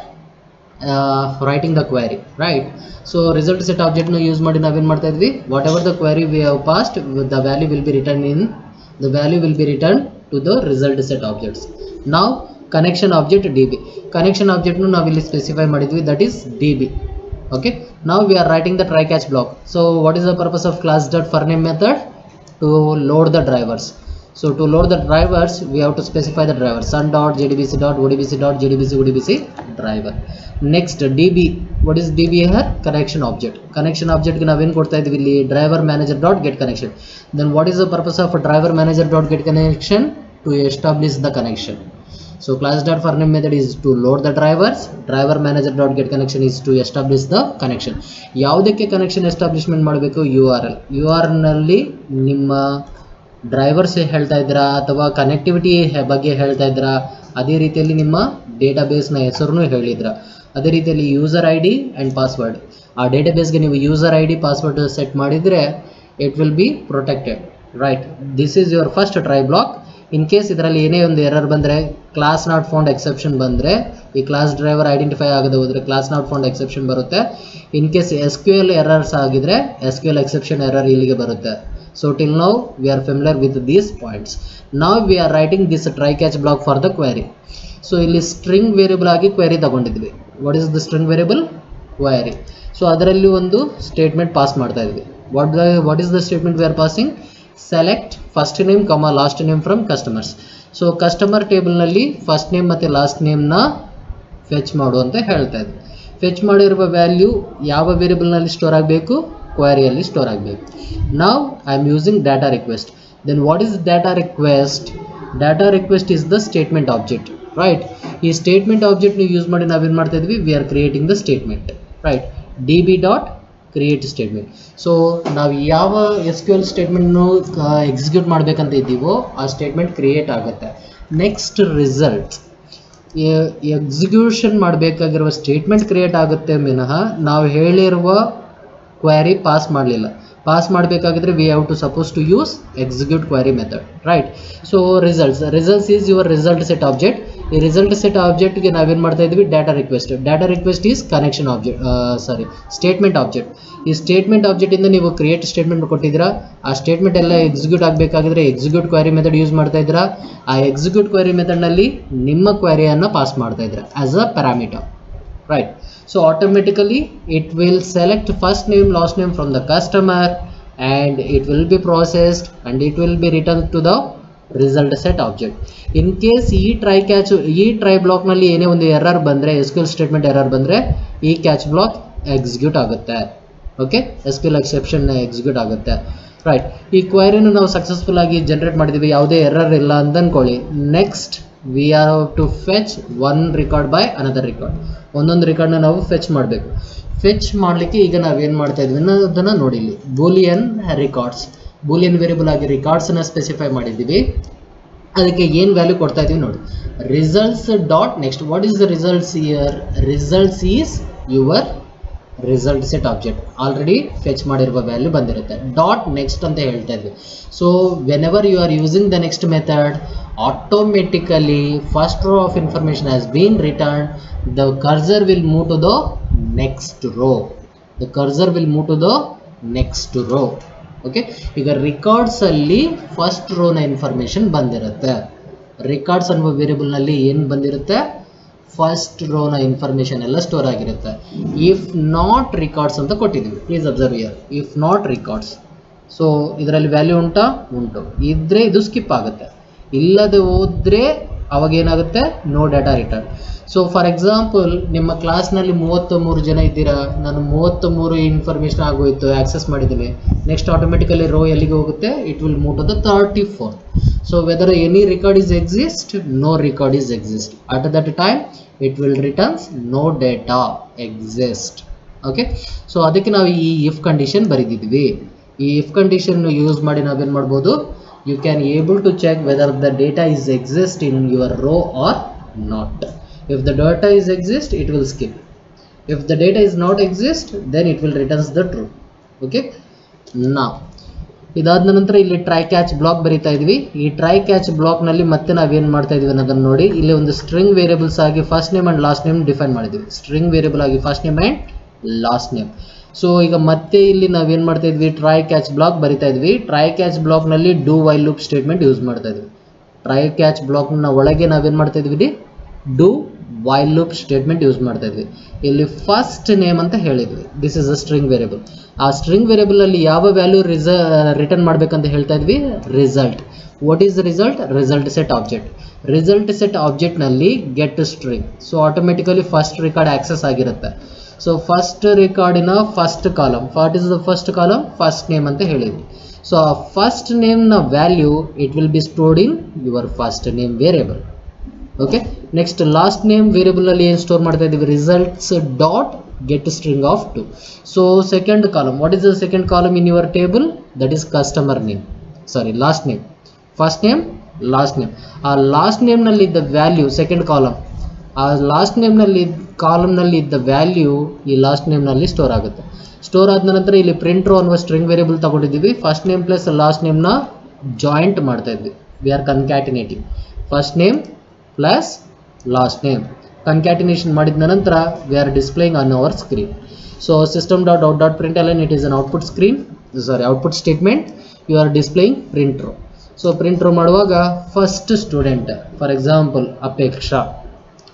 writing the query right so result set ಆಬ್ಜೆಕ್ಟ್ನ ಯೂಸ್ ಮಾಡಿ ನಾವೇನು ಮಾಡ್ತಾ ಇದ್ವಿ whatever the query we have passed the value will be return in the value will be return to the result set objects ನಾವು connection object D B connection ಆಬ್ಜೆಕ್ಟ್ನು ನಾವು ಇಲ್ಲಿ specify ಮಾಡಿದ್ವಿ that is D B okay now we are writing the try catch block so what is the purpose of class dot for name method to load the drivers so to load the drivers we have to specify the driver sun dot jdbc dot odbc dot jdbc odbc driver next db what is db here connection object connection object ಗೆ ನಾವೇನು ಕೊಡ್ತಾ ಇದೀವಿ ಇಲ್ಲಿ driver manager dot get connection then what is the purpose of driver manager dot get connection to establish the connection so class dot for name method is to load the drivers driver manager dot get connection is to establish the connection ಯಾವುದಕ್ಕೆ connection establishment ಮಾಡಬೇಕು U R L U R ನಲ್ಲಿ ನಿಮ್ಮ drivers ಹೇಳ್ತಾ ಇದ್ದೀರಾ ಅಥವಾ connectivity ಬಗ್ಗೆ ಹೇಳ್ತಾ ಇದ್ದೀರಾ ಅದೇ ರೀತಿಯಲ್ಲಿ ನಿಮ್ಮ ಡೇಟಾಬೇಸ್ನ ಹೆಸರನ್ನು ಹೇಳಿದ್ರ ಅದೇ ರೀತಿಯಲ್ಲಿ user I D and password ಆ ಡೇಟಾಬೇಸ್ಗೆ ನೀವು user I D password set ಮಾಡಿದರೆ it will be protected right this is your first try block in case ಇದರಲ್ಲಿ ಏನೇ ಒಂದು ಎರರ್ ಬಂದರೆ ಕ್ಲಾಸ್ ನಾಟ್ ಫೌಂಡ್ ಎಕ್ಸೆಪ್ಷನ್ ಬಂದರೆ ಈ ಕ್ಲಾಸ್ ಡ್ರೈವರ್ ಐಡೆಂಟಿಫೈ ಆಗದೆ ಹೋದರೆ ಕ್ಲಾಸ್ ನಾಟ್ ಫೌಂಡ್ ಎಕ್ಸೆಪ್ಷನ್ ಬರುತ್ತೆ in case S Q L errors ಆಗಿದ್ರೆ S Q L exception error ಇಲ್ಲಿಗೆ ಬರುತ್ತೆ so till now we are familiar with these points ನಾವು we are writing this try catch block for the query so ಇಲ್ಲಿ string variable ಆಗಿ query ತಗೊಂಡಿದ್ವಿ what is the string variable query so ಅದರಲ್ಲಿ ಒಂದು statement pass ಮಾಡ್ತಾ ಇದ್ವಿ what the what is the statement we are passing select first name ಕಮ last name from customers so customer ಟೇಬಲ್ನಲ್ಲಿ first name ಮತ್ತು last ನೇಮ್ನ fetch ಮಾಡು ಅಂತ ಹೇಳ್ತಾ ಇದ್ವಿ ಫೆಚ್ ಮಾಡಿರುವ ವ್ಯಾಲ್ಯೂ ಯಾವ ವೇರಿಯಬಲ್ನಲ್ಲಿ ಸ್ಟೋರ್ ಆಗಬೇಕು ಕ್ವೈರಿಯಲ್ಲಿ ಸ್ಟೋರ್ ಆಗಬೇಕು ನಾವು I am using data request then what is data request data request is the statement object right ಈ ಸ್ಟೇಟ್ಮೆಂಟ್ ಆಬ್ಜೆಕ್ಟ್ನ ಯೂಸ್ ಮಾಡಿ ನಾವೇನು ಮಾಡ್ತಾ ಇದ್ವಿ we are creating the statement right D B dot create statement so ನಾವು ಯಾವ S Q L ಸ್ಟೇಟ್ಮೆಂಟ್ನು execute ಮಾಡಬೇಕಂತ ಇದ್ದೀವೋ ಆ ಸ್ಟೇಟ್ಮೆಂಟ್ ಕ್ರಿಯೇಟ್ ಆಗುತ್ತೆ ನೆಕ್ಸ್ಟ್ ರಿಸಲ್ಟ್ ಎಕ್ಸಿಕ್ಯೂಷನ್ ಮಾಡಬೇಕಾಗಿರುವ ಸ್ಟೇಟ್ಮೆಂಟ್ ಕ್ರಿಯೇಟ್ ಆಗುತ್ತೆ ವಿನಃ ನಾವು ಹೇಳಿರುವ ಕ್ವೈರಿ ಪಾಸ್ ಮಾಡಲಿಲ್ಲ ಪಾಸ್ ಮಾಡಬೇಕಾಗಿದ್ರೆ we have to suppose to use execute query method right so results results is your result set object ಈ ರಿಸಲ್ಟ್ ಸೆಟ್ ಆಬ್ಜೆಕ್ಟ್ಗೆ ನಾವೇನು ಮಾಡ್ತಾ ಇದ್ವಿ data request data request is connection object sorry statement object ಈ statement ಆಬ್ಜೆಕ್ಟಿಂದ ನೀವು create statement ಕೊಟ್ಟಿದ್ದೀರಾ ಆ ಸ್ಟೇಟ್ಮೆಂಟ್ ಎಲ್ಲ ಎಕ್ಸಿಕ್ಯೂಟ್ ಆಗಬೇಕಾಗಿದ್ರೆ ಎಕ್ಸಿಕ್ಯೂಟ್ ಕ್ವೈರಿ ಮೆಥಡ್ ಯೂಸ್ ಮಾಡ್ತಾ ಇದ್ದೀರಾ ಆ ಎಕ್ಸಿಕ್ಯೂಟ್ ಕ್ವೈರಿ ಮೆಥಡ್ನಲ್ಲಿ ನಿಮ್ಮ ಕ್ವೈರಿಯನ್ನು ಪಾಸ್ ಮಾಡ್ತಾ ಇದ್ದೀರಾ as a parameter right so automatically it will select first name last name from the customer and it will be processed and it will be returned to the result set object in case ಈ try catch ಈ try ಬ್ಲಾಕ್ನಲ್ಲಿ ಏನೇ ಒಂದು error ಬಂದರೆ S Q statement error ಬಂದರೆ ಈ catch block execute ಆಗುತ್ತೆ okay S Q exception execute ಆಗುತ್ತೆ ರೈಟ್ ಈ ಕ್ವೈರಿನ ನಾವು ಸಕ್ಸಸ್ಫುಲ್ ಆಗಿ ಜನರೇಟ್ ಮಾಡಿದ್ದೀವಿ ಯಾವುದೇ ಎರರ್ ಇಲ್ಲ ಅಂತ ಅಂದ್ಕೊಳ್ಳಿ next we are to fetch one record by another record ಒಂದೊಂದು ರಿಕಾರ್ಡ್ನ ನಾವು ಫೆಚ್ ಮಾಡಬೇಕು ಫೆಚ್ ಮಾಡಲಿಕ್ಕೆ ಈಗ ನಾವೇನು ಮಾಡ್ತಾ ಇದ್ವಿ ಅನ್ನೋದನ್ನು ನೋಡಿ ಇಲ್ಲಿ ಬೂಲಿಯನ್ ರಿಕಾರ್ಡ್ಸ್ ಬೂಲಿಯನ್ ವೇರಿಯಬಲ್ ಆಗಿ ರಿಕಾರ್ಡ್ಸನ್ನು ಸ್ಪೆಸಿಫೈ ಮಾಡಿದ್ದೀವಿ ಅದಕ್ಕೆ ಏನು ವ್ಯಾಲ್ಯೂ ಕೊಡ್ತಾ ಇದೀವಿ ನೋಡಿ results dot next what is the results here results is your result set object already fetch ಮಾಡಿರುವ ವ್ಯಾಲ್ಯೂ ಬಂದಿರುತ್ತೆ ಡಾಟ್ ನೆಕ್ಸ್ಟ್ ಅಂತ ಹೇಳ್ತಾ ಇದ್ವಿ so whenever you are using the next method automatically first row of information has been return the cursor will move to the next row the cursor will move to the next row okay ಈಗ ರಿಕಾರ್ಡ್ಸಲ್ಲಿ first ರೋನ information ಬಂದಿರುತ್ತೆ records ಅನ್ನುವ ವೇರಿಯಬಲ್ನಲ್ಲಿ ಏನು ಬಂದಿರುತ್ತೆ first ರೋನ information ಎಲ್ಲ store ಆಗಿರುತ್ತೆ ಇಫ್ ನಾಟ್ ರಿಕಾರ್ಡ್ಸ್ ಅಂತ ಕೊಟ್ಟಿದ್ದೀವಿ please observe here if not records so ಇದರಲ್ಲಿ ವ್ಯಾಲ್ಯೂ ಉಂಟಾ ಉಂಟು ಇದ್ರೆ ಇದು ಸ್ಕಿಪ್ ಆಗುತ್ತೆ ಇಲ್ಲದೆ ಹೋದ್ರೆ ಅವಾಗ ಏನಾಗುತ್ತೆ no data return so for example ನಿಮ್ಮ ಕ್ಲಾಸ್ನಲ್ಲಿ ಮೂವತ್ತ ಮೂರು ಜನ ಇದ್ದೀರಾ ನಾನು ಮೂವತ್ತ ಮೂರು ಇನ್ಫಾರ್ಮೇಷನ್ ಆಗೋಯ್ತು ಆಕ್ಸೆಸ್ ಮಾಡಿದ್ದೀನಿ ನೆಕ್ಸ್ಟ್ ಆಟೋಮೆಟಿಕಲಿ ರೋ ಎಲ್ಲಿಗೆ ಹೋಗುತ್ತೆ it will move to the thirty four so whether any record is exist no record is exist at that time it will returns no data exist okay so ಅದಕ್ಕೆ ನಾವು ಈ if condition ಬರೆದಿದ್ವಿ ಈ if condition use ಮಾಡಿ ನಾವೇನು ಮಾಡ್ಬೋದು you can able to check whether the data is exist in your row or not if the data is exist it will skip if the data is not exist then it will returns the true okay now ಇದಾದ ನಂತರ ಇಲ್ಲಿ try catch block ಬರೀತಾ ಇದ್ವಿ ಈ try catch ಬ್ಲಾಕ್ನಲ್ಲಿ ಮತ್ತೆ ನಾವೇನು ಮಾಡ್ತಾ ಇದೀವಿ ಅನ್ನೋದನ್ನು ನೋಡಿ ಇಲ್ಲಿ ಒಂದು ಸ್ಟ್ರಿಂಗ್ ವೇರಿಯಬಲ್ಸ್ ಆಗಿ first name and last name define ಮಾಡಿದ್ವಿ ಸ್ಟ್ರಿಂಗ್ ವೇರಿಯಬಲ್ ಆಗಿ first name and last name so ಈಗ ಮತ್ತೆ ಇಲ್ಲಿ ನಾವೇನು ಮಾಡ್ತಾ ಇದ್ವಿ ಟ್ರೈ ಕ್ಯಾಚ್ ಬ್ಲಾಕ್ ಬರಿತಾ ಇದ್ವಿ ಟ್ರೈ ಕ್ಯಾಚ್ ಬ್ಲಾಕ್ನಲ್ಲಿ do while loop statement use ಮಾಡ್ತಾ ಇದ್ವಿ ಟ್ರೈ ಕ್ಯಾಚ್ ಬ್ಲಾಕ್ನ ಒಳಗೆ ನಾವೇನು ಮಾಡ್ತಾ ಇದ್ವಿ do while loop statement use ಮಾಡ್ತಾ ಇದ್ವಿ ಇಲ್ಲಿ ಫಸ್ಟ್ ನೇಮ್ ಅಂತ ಹೇಳಿದ್ವಿ this is a string variable ಆ ಸ್ಟ್ರಿಂಗ್ ವೇರಿಯಬಲ್ ಅಲ್ಲಿ ಯಾವ ವ್ಯಾಲ್ಯೂ ರಿಸ ರಿಟರ್ನ್ ಮಾಡ್ಬೇಕಂತ ಹೇಳ್ತಾ ಇದ್ವಿ result what is result result set object result set ಆಬ್ಜೆಕ್ಟ್ನಲ್ಲಿ get string so automatically first record access ಆಗಿರುತ್ತೆ so first ರೆಕಾರ್ಡಿನ first column what is the first column first name ಅಂತ ಹೇಳಿದ್ವಿ ಸೊ ಆ ಫಸ್ಟ್ ನೇಮ್ನ value it will be stored in your first name variable okay next last name ವೇರಿಯಬಲ್ನಲ್ಲಿ ಏನು store ಮಾಡ್ತಾ ಇದ್ದೀವಿ results dot get string of two so second column what is the second column in your table that is customer name sorry last name first name last name ಆ last ನೇಮ್ನಲ್ಲಿ ಇದ್ದ value second column ಆ last ನೇಮ್ನಲ್ಲಿ ಕಾಲಮ್ನಲ್ಲಿ ಇದ್ದ value ಈ last ನೇಮ್ನಲ್ಲಿ store ಆಗುತ್ತೆ ಸ್ಟೋರ್ ಆದ ನಂತರ ಇಲ್ಲಿ ಪ್ರಿಂಟ್ರೋ ಅನ್ನುವ ಸ್ಟ್ರಿಂಗ್ ವೇರಿಯಬಲ್ ತಗೊಂಡಿದ್ದೀವಿ ಫಸ್ಟ್ ನೇಮ್ ಪ್ಲಸ್ ಲಾಸ್ಟ್ ನೇಮ್ನ ಜಾಯಿಂಟ್ ಮಾಡ್ತಾ ಇದ್ವಿ we are concatenating first name plus last name concatenation ಮಾಡಿದ ನಂತರ we are displaying on our screen so system dot out dot print align it is an output screen sorry output statement you are displaying print row so print row ಮಾಡುವಾಗ first student for example Apeksha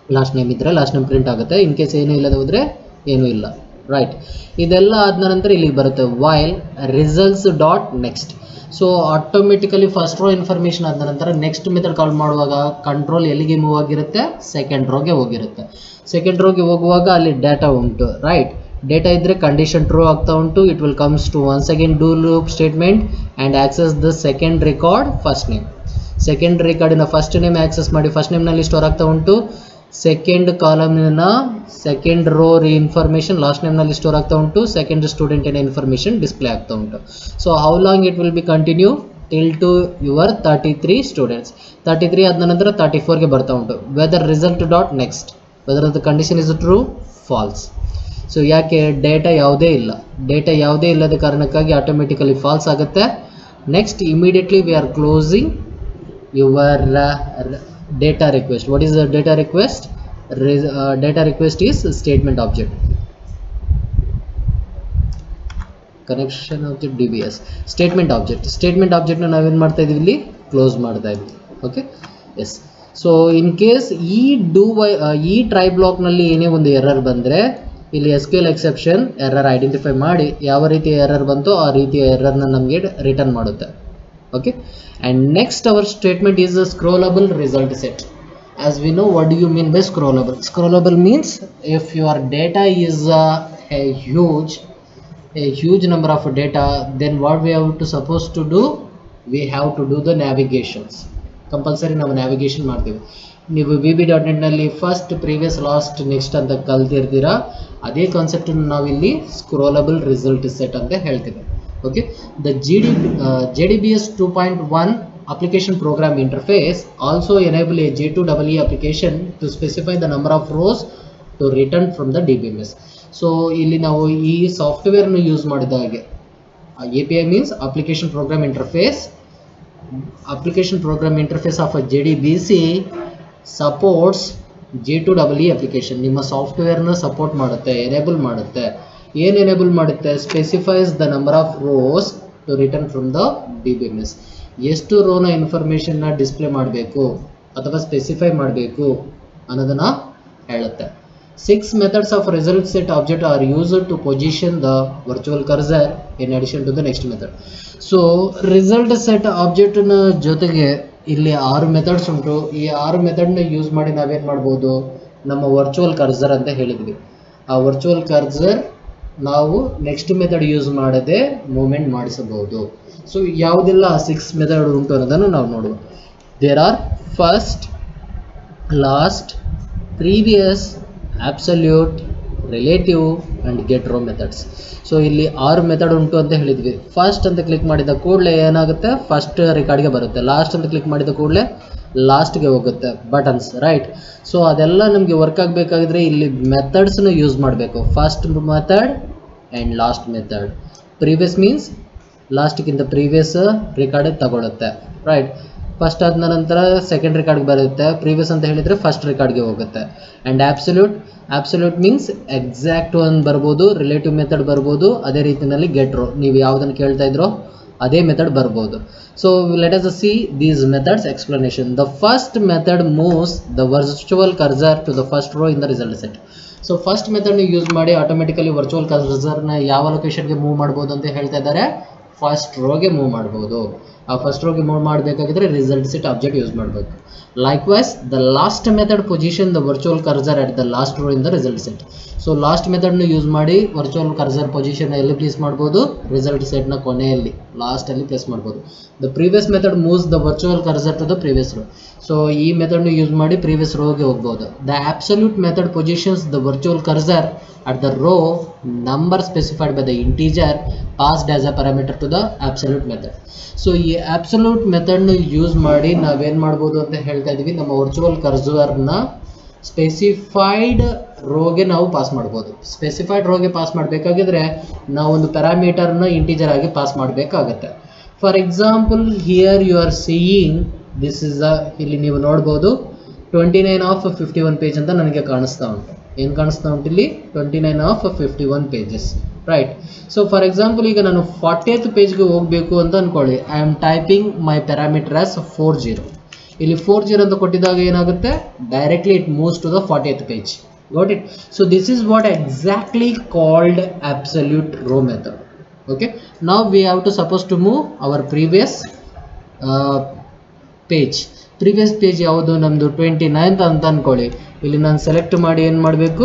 last name ಇದ್ದರೆ last name print ಆಗುತ್ತೆ in case ಏನೂ ಇಲ್ಲದೆ ಹೋದರೆ ಏನೂ ಇಲ್ಲ right ಇದೆಲ್ಲ ಆದ ನಂತರ ಇಲ್ಲಿಗೆ ಬರುತ್ತೆ while results dot next so automatically first row information ಆದ ನಂತರ ನೆಕ್ಸ್ಟ್ ಮೆಥಡ್ ಕಾಲ್ ಮಾಡುವಾಗ ಕಂಟ್ರೋಲ್ ಎಲ್ಲಿಗೆ ಮೂವ್ ಆಗಿರುತ್ತೆ ಸೆಕೆಂಡ್ ರೋಗೆ ಹೋಗಿರುತ್ತೆ ಸೆಕೆಂಡ್ ರೋಗೆ ಹೋಗುವಾಗ ಅಲ್ಲಿ ಡೇಟಾ ಉಂಟು ರೈಟ್ ಡೇಟಾ ಇದ್ದರೆ ಕಂಡೀಷನ್ ಟ್ರೂ ಆಗ್ತಾ ಉಂಟು it will comes to once again do loop statement and access the second record first name second ರೆಕಾರ್ಡಿನ ಫಸ್ಟ್ ನೇಮ್ ಆಕ್ಸೆಸ್ ಮಾಡಿ ಫಸ್ಟ್ ನೇಮ್ನಲ್ಲಿ ಸ್ಟೋರ್ ಆಗ್ತಾ ಉಂಟು ಸೆಕೆಂಡ್ ಕಾಲಮ್ನ ಸೆಕೆಂಡ್ ರೋ ಇನ್ಫಾರ್ಮೇಷನ್ ಲಾಸ್ಟ್ ನೇಮ್ನಲ್ಲಿ ಸ್ಟೋರ್ ಆಗ್ತಾ ಉಂಟು ಸೆಕೆಂಡ್ ಸ್ಟೂಡೆಂಟಿನ ಇನ್ಫಾರ್ಮೇಷನ್ ಡಿಸ್ಪ್ಲೇ ಆಗ್ತಾ ಉಂಟು so how long it will be continue till to your thirty three students thirty three ಆದ ನಂತರ ತರ್ಟಿ ಫೋರ್ಗೆ ಬರ್ತಾ ಉಂಟು whether result dot next whether the condition is true false so ಯಾಕೆ ಡೇಟಾ ಯಾವುದೇ ಇಲ್ಲ ಡೇಟಾ ಯಾವುದೇ ಇಲ್ಲದ ಕಾರಣಕ್ಕಾಗಿ ಆಟೋಮೆಟಿಕಲಿ ಫಾಲ್ಸ್ ಆಗುತ್ತೆ next immediately we are closing your data request what is the data request data request is statement object connection object D B S statement object statement ಆಬ್ಜೆಕ್ಟ್ನ ನಾವೇನು ಮಾಡ್ತಾ ಇದೀವಿ ಇಲ್ಲಿ ಕ್ಲೋಸ್ ಮಾಡ್ತಾ ಇದ್ವಿ okay yes so in case ಈ do while ಈ try ಬ್ಲಾಕ್ನಲ್ಲಿ ಏನೇ ಒಂದು ಎರರ್ ಬಂದರೆ ಇಲ್ಲಿ S Q L exception error identify ಮಾಡಿ ಯಾವ ರೀತಿಯ ಎರರ್ ಬಂತೋ ಆ ರೀತಿಯ ಎರರ್ನ ನಮಗೆ ರಿಟರ್ನ್ ಮಾಡುತ್ತೆ okay and next our statement is a scrollable result set as we know what do you mean by scrollable scrollable means if your data is uh, a huge a huge number of data then what we have to supposed to do we have to do the navigations compulsory ನಾವು navigation ಮಾಡ್ತೀವಿ ನೀವು V B dot ನೆಟ್ನಲ್ಲಿ first previous last next ಅಂತ ಕಲ್ತಿರ್ತೀರಾ ಅದೇ ಕಾನ್ಸೆಪ್ಟನ್ನು ನಾವಿಲ್ಲಿ ಸ್ಕ್ರೋಲಬಲ್ result set ಅಂತ ಹೇಳ್ತೀವಿ okay the GD, uh, JDBS 2.1 application program interface also enable a J2EE application to specify the number of rows to return from the DBMS so ಇಲ್ಲಿ ನಾವು ಈ ಸಾಫ್ಟ್ವೇರ್ನ ಯೂಸ್ ಮಾಡಿದ ಹಾಗೆ A P I means application program interface application program interface of J D B C supports J two double E application ನಿಮ್ಮ ಸಾಫ್ಟ್ವೇರ್ನ support ಮಾಡುತ್ತೆ enable ಮಾಡುತ್ತೆ ಏನು ಎನೇಬಲ್ ಮಾಡುತ್ತೆ specifies the number of rows to return from the D B M S ಎಷ್ಟು ರೋನ ಇನ್ಫಾರ್ಮೇಷನ್ನ display ಮಾಡಬೇಕು ಅಥವಾ ಸ್ಪೆಸಿಫೈ ಮಾಡಬೇಕು ಅನ್ನೋದನ್ನು ಹೇಳುತ್ತೆ six methods of result set object are used to position the virtual cursor in addition to the next method so result set ಆಬ್ಜೆಕ್ಟ್ನ ಜೊತೆಗೆ ಇಲ್ಲಿ ಆರು ಮೆಥಡ್ಸ್ ಉಂಟು ಈ ಆರು ಮೆಥಡ್ನ ಯೂಸ್ ಮಾಡಿ ನಾವೇನು ಮಾಡ್ಬೋದು ನಮ್ಮ ವರ್ಚುವಲ್ ಕರ್ಸರ್ ಅಂತ ಹೇಳಿದ್ವಿ ಆ ವರ್ಚುವಲ್ ಕರ್ಸರ್ ನಾವು ನೆಕ್ಸ್ಟ್ ಮೆಥಡ್ ಯೂಸ್ ಮಾಡದೆ ಮೂಮೆಂಟ್ ಮಾಡಿಸಬಹುದು ಸೊ ಯಾವುದೆಲ್ಲ ಸಿಕ್ಸ್ ಮೆಥಡ್ ಉಂಟು ಅನ್ನೋದನ್ನು ನಾವು ನೋಡುವ there are first last previous absolute relative and get row methods so ಇಲ್ಲಿ ಆರು ಮೆಥಡ್ ಉಂಟು ಅಂತ ಹೇಳಿದ್ವಿ ಫಸ್ಟ್ ಅಂತ ಕ್ಲಿಕ್ ಮಾಡಿದ ಕೂಡಲೇ ಏನಾಗುತ್ತೆ ಫಸ್ಟ್ ರೆಕಾರ್ಡ್ಗೆ ಬರುತ್ತೆ ಲಾಸ್ಟ್ ಅಂತ ಕ್ಲಿಕ್ ಮಾಡಿದ ಕೂಡಲೇ ಲಾಸ್ಟ್ಗೆ ಹೋಗುತ್ತೆ ಬಟನ್ಸ್ ರೈಟ್ ಸೊ ಅದೆಲ್ಲ ನಮಗೆ ವರ್ಕ್ ಆಗಬೇಕಾಗಿದ್ರೆ ಇಲ್ಲಿ ಮೆಥಡ್ಸ್ನ ಯೂಸ್ ಮಾಡಬೇಕು first method and last method previous means ಲಾಸ್ಟ್ಗಿಂತ ಪ್ರೀವಿಯಸ್ ರೆಕಾರ್ಡ್ ತಗೊಳುತ್ತೆ ರೈಟ್ ಫಸ್ಟ್ ಆದ ನಂತರ ಸೆಕೆಂಡ್ ರೆಕಾರ್ಡ್ಗೆ ಬರುತ್ತೆ ಪ್ರೀವಿಯಸ್ ಅಂತ ಹೇಳಿದರೆ ಫಸ್ಟ್ ರೆಕಾರ್ಡ್ಗೆ ಹೋಗುತ್ತೆ and absolute absolute means exact ಒಂದು ಬರ್ಬೋದು ರಿಲೇಟಿವ್ ಮೆಥಡ್ ಬರ್ಬೋದು ಅದೇ ರೀತಿಯಲ್ಲಿ ಗೆಟ್ ರೋ ನೀವು ಯಾವುದನ್ನು ಕೇಳ್ತಾ ಇದ್ರೋ ಅದೇ ಮೆಥಡ್ ಬರ್ಬೋದು so let us see these methods explanation the first method moves the virtual cursor to the first row in the result set so first ಮೆಥಡ್ನ ಯೂಸ್ ಮಾಡಿ ಆಟೋಮೆಟಿಕಲಿ ವರ್ಚುವಲ್ ಕರ್ಸರ್ನ ಯಾವ ಲೊಕೇಶನ್ಗೆ ಮೂವ್ ಮಾಡ್ಬೋದು ಅಂತ ಹೇಳ್ತಾ ಇದ್ದಾರೆ ಫಸ್ಟ್ ರೋಗೆ ಮೂವ್ ಮಾಡ್ಬೋದು ಆ ಫಸ್ಟ್ ರೋಗೆ ಮೂವ್ ಮಾಡಬೇಕಾಗಿದ್ರೆ ರಿಸಲ್ಟ್ ಸೆಟ್ ಆಬ್ಜೆಕ್ಟ್ ಯೂಸ್ ಮಾಡಬೇಕು likewise the last method position the virtual cursor at the last row in the result set so last ಮೆಥಡ್ನ ಯೂಸ್ ಮಾಡಿ ವರ್ಚುವಲ್ ಕರ್ಸರ್ ಪೊಸಿಷನ್ ಎಲ್ಲಿ place ಮಾಡ್ಬೋದು result ಸೆಟ್ನ ಕೊನೆಯಲ್ಲಿ ಲಾಸ್ಟಲ್ಲಿ ಪ್ಲೇಸ್ ಮಾಡ್ಬೋದು the previous method moves the virtual cursor to the previous row so ಈ ಮೆಥಡ್ನ ಯೂಸ್ ಮಾಡಿ ಪ್ರೀವಿಯಸ್ ರೋಗೆ ಹೋಗ್ಬೋದು the absolute method positions the virtual cursor at the row number specified by the integer passed as a parameter to the absolute method so ಈ absolute ಮೆಥಡ್ನ use ಮಾಡಿ ನಾವೇನು ಮಾಡ್ಬೋದು ಅಂತ ಹೇಳ್ತಾ ಇದ್ದೀವಿ ನಮ್ಮ ವರ್ಚುವಲ್ ಕರ್ಸರ್ನ ಸ್ಪೆಸಿಫೈಡ್ ರೋಗೆ ನಾವು ಪಾಸ್ ಮಾಡ್ಬೋದು ಸ್ಪೆಸಿಫೈಡ್ ರೋಗೆ ಪಾಸ್ ಮಾಡಬೇಕಾಗಿದ್ರೆ ನಾವು ಒಂದು ಪ್ಯಾರಾಮೀಟರ್ನ ಇಂಟೀಜರ್ ಆಗಿ ಪಾಸ್ ಮಾಡಬೇಕಾಗತ್ತೆ for example here you are seeing this is a ಇಲ್ಲಿ ನೀವು ನೋಡ್ಬೋದು twenty nine of fifty one page ಅಂತ ನನಗೆ ಕಾಣಿಸ್ತಾ ಉಂಟು ಏನು ಕಾಣಿಸ್ತಾ ಉಂಟು ಇಲ್ಲಿ twenty nine of fifty one pages right so for example ಈಗ ನಾನು ಫಾರ್ಟಿಯತ್ ಪೇಜ್ಗೆ ಹೋಗಬೇಕು ಅಂತ ಅಂದ್ಕೊಳ್ಳಿ I am typing my parameter as four zero ಇಲ್ಲಿ ಫೋರ್ ಜೀರೋ ಅಂತ ಕೊಟ್ಟಿದಾಗ ಏನಾಗುತ್ತೆ directly it moves to the fortieth page got it so this is what exactly called absolute row method okay now we have to suppose to move our previous uh, page previous page ಯಾವುದು ನಮ್ಮದು twenty ninth ಅಂತ ಅನ್ಕೊಳ್ಳಿ ಇಲ್ಲಿ ನಾನು select ಮಾಡಿ ಏನು ಮಾಡಬೇಕು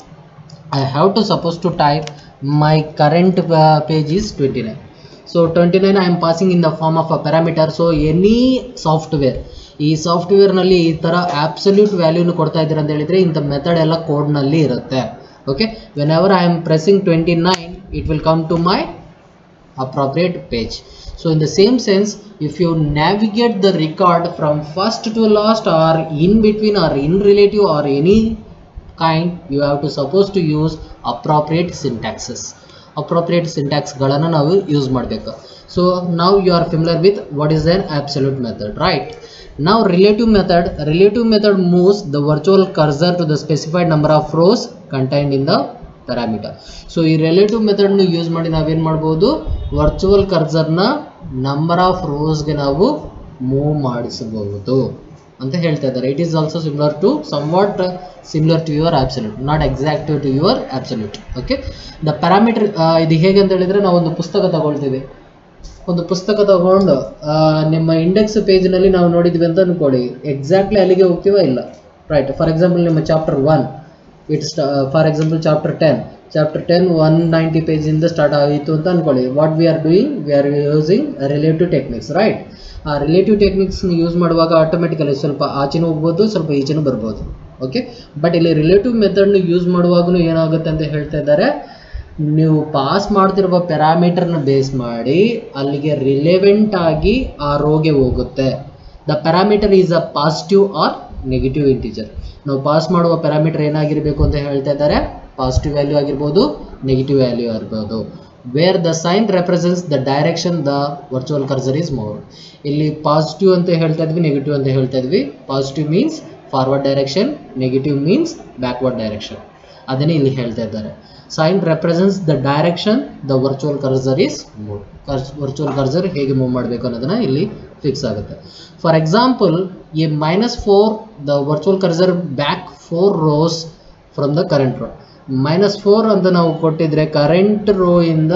I have to suppose to type my current page is twenty nine so twenty nine I am passing in the form of a parameter so any software ಈ ಸಾಫ್ಟ್ವೇರ್ನಲ್ಲಿ ಈ ಥರ ಆಬ್ಸಲ್ಯೂಟ್ ವ್ಯಾಲ್ಯೂನು ಕೊಡ್ತಾ ಇದ್ದೀರ ಅಂತ ಹೇಳಿದರೆ ಇಂಥ ಮೆಥಡ್ ಎಲ್ಲ ಕೋಡ್ನಲ್ಲಿ ಇರುತ್ತೆ okay whenever I am pressing twenty nine it will come to my appropriate page so in the same sense if you navigate the record from first to last or in between or in relative or any kind you have to suppose to use appropriate syntaxes appropriate syntax ಗಳನ್ನು ನಾವು use ಮಾಡಬೇಕು so now you are familiar with what is an absolute method right now relative method relative method moves the virtual cursor to the specified number of rows contained in the parameter so ಈ relative ಮೆಥಡ್ನ use ಮಾಡಿ ನಾವೇನು ಮಾಡ್ಬೋದು virtual ಕರ್ಸರ್ನ number of ರೋಸ್ಗೆ ನಾವು move ಮಾಡಿಸಬಹುದು ಅಂತ ಹೇಳ್ತಾ ಇದ್ದಾರೆ it is also similar to somewhat similar to your absolute not exact to your absolute okay the parameter ಇದು ಹೇಗೆ ಅಂತ ಹೇಳಿದ್ರೆ ನಾವು ಒಂದು ಪುಸ್ತಕ ತಗೊಳ್ತೀವಿ ಒಂದು ಪುಸ್ತಕ ತಗೊಂಡು ಆ, ನಿಮ್ಮ ಇಂಡೆಕ್ಸ್ ಪೇಜ್ನಲ್ಲಿ ನಾವು ನೋಡಿದ್ವಿ ಅಂತ ಅನ್ಕೊಳ್ಳಿ ಎಕ್ಸಾಕ್ಟ್ಲಿ ಅಲ್ಲಿಗೆ ಹೋಗ್ತೀವ ಇಲ್ಲ ರೈಟ್ ಫಾರ್ ಎಕ್ಸಾಂಪಲ್ ನಿಮ್ಮ chapter one it's for example chapter ten chapter ten one ninety ಪೇಜಿಂದ ಸ್ಟಾರ್ಟ್ ಆಯಿತು ಅಂತ ಅನ್ಕೊಳ್ಳಿ what we are doing we are using relative techniques right ಆ ರಿಲೇಟಿವ್ ಟೆಕ್ನಿಕ್ಸ್ನ ಯೂಸ್ ಮಾಡುವಾಗ ಆಟೋಮೆಟಿಕಲಿ ಸ್ವಲ್ಪ ಆಚೆನೂ ಹೋಗ್ಬೋದು ಸ್ವಲ್ಪ ಈಚೆನೂ ಬರ್ಬೋದು ಓಕೆ ಬಟ್ ಇಲ್ಲಿ ರಿಲೇಟಿವ್ ಮೆಥಡ್ನ ಯೂಸ್ ಮಾಡುವಾಗಲೂ ಏನಾಗುತ್ತೆ ಅಂತ ಹೇಳ್ತಾ ಇದ್ದಾರೆ ನೀವು ಪಾಸ್ ಮಾಡ್ತಿರುವ ಪ್ಯಾರಾಮೀಟರ್ನ ಬೇಸ್ ಮಾಡಿ ಅಲ್ಲಿಗೆ ರಿಲೆವೆಂಟ್ ಆಗಿ ಆ ರೋಗೆ ಹೋಗುತ್ತೆ the parameter is a positive or negative integer ನಾವು ಪಾಸ್ ಮಾಡುವ ಪ್ಯಾರಾಮೀಟರ್ ಏನಾಗಿರಬೇಕು ಅಂತ ಹೇಳ್ತಾ ಇದ್ದಾರೆ ಪಾಸಿಟಿವ್ ವ್ಯಾಲ್ಯೂ ಆಗಿರ್ಬೋದು ನೆಗೆಟಿವ್ ವ್ಯಾಲ್ಯೂ ಆಗಿರ್ಬೋದು where the sign represents the direction the virtual cursor is move ಇಲ್ಲಿ ಪಾಸಿಟಿವ್ ಅಂತ ಹೇಳ್ತಾ ಇದ್ವಿ ನೆಗೆಟಿವ್ ಅಂತ ಹೇಳ್ತಾ ಇದ್ವಿ positive means forward direction negative means backward direction ಅದನ್ನೇ ಇಲ್ಲಿ ಹೇಳ್ತಾ ಇದ್ದಾರೆ sign represents the direction the virtual cursor is move virtual cursor ಹೇಗೆ ಮೂವ್ ಮಾಡಬೇಕು ಅನ್ನೋದನ್ನ ಇಲ್ಲಿ ಫಿಕ್ಸ್ ಆಗುತ್ತೆ for example a minus four the virtual cursor back four rows from the current row minus four ಅಂತ ನಾವು ಕೊಟ್ಟಿದ್ರೆ ಕರೆಂಟ್ ರೋ ಇಂದ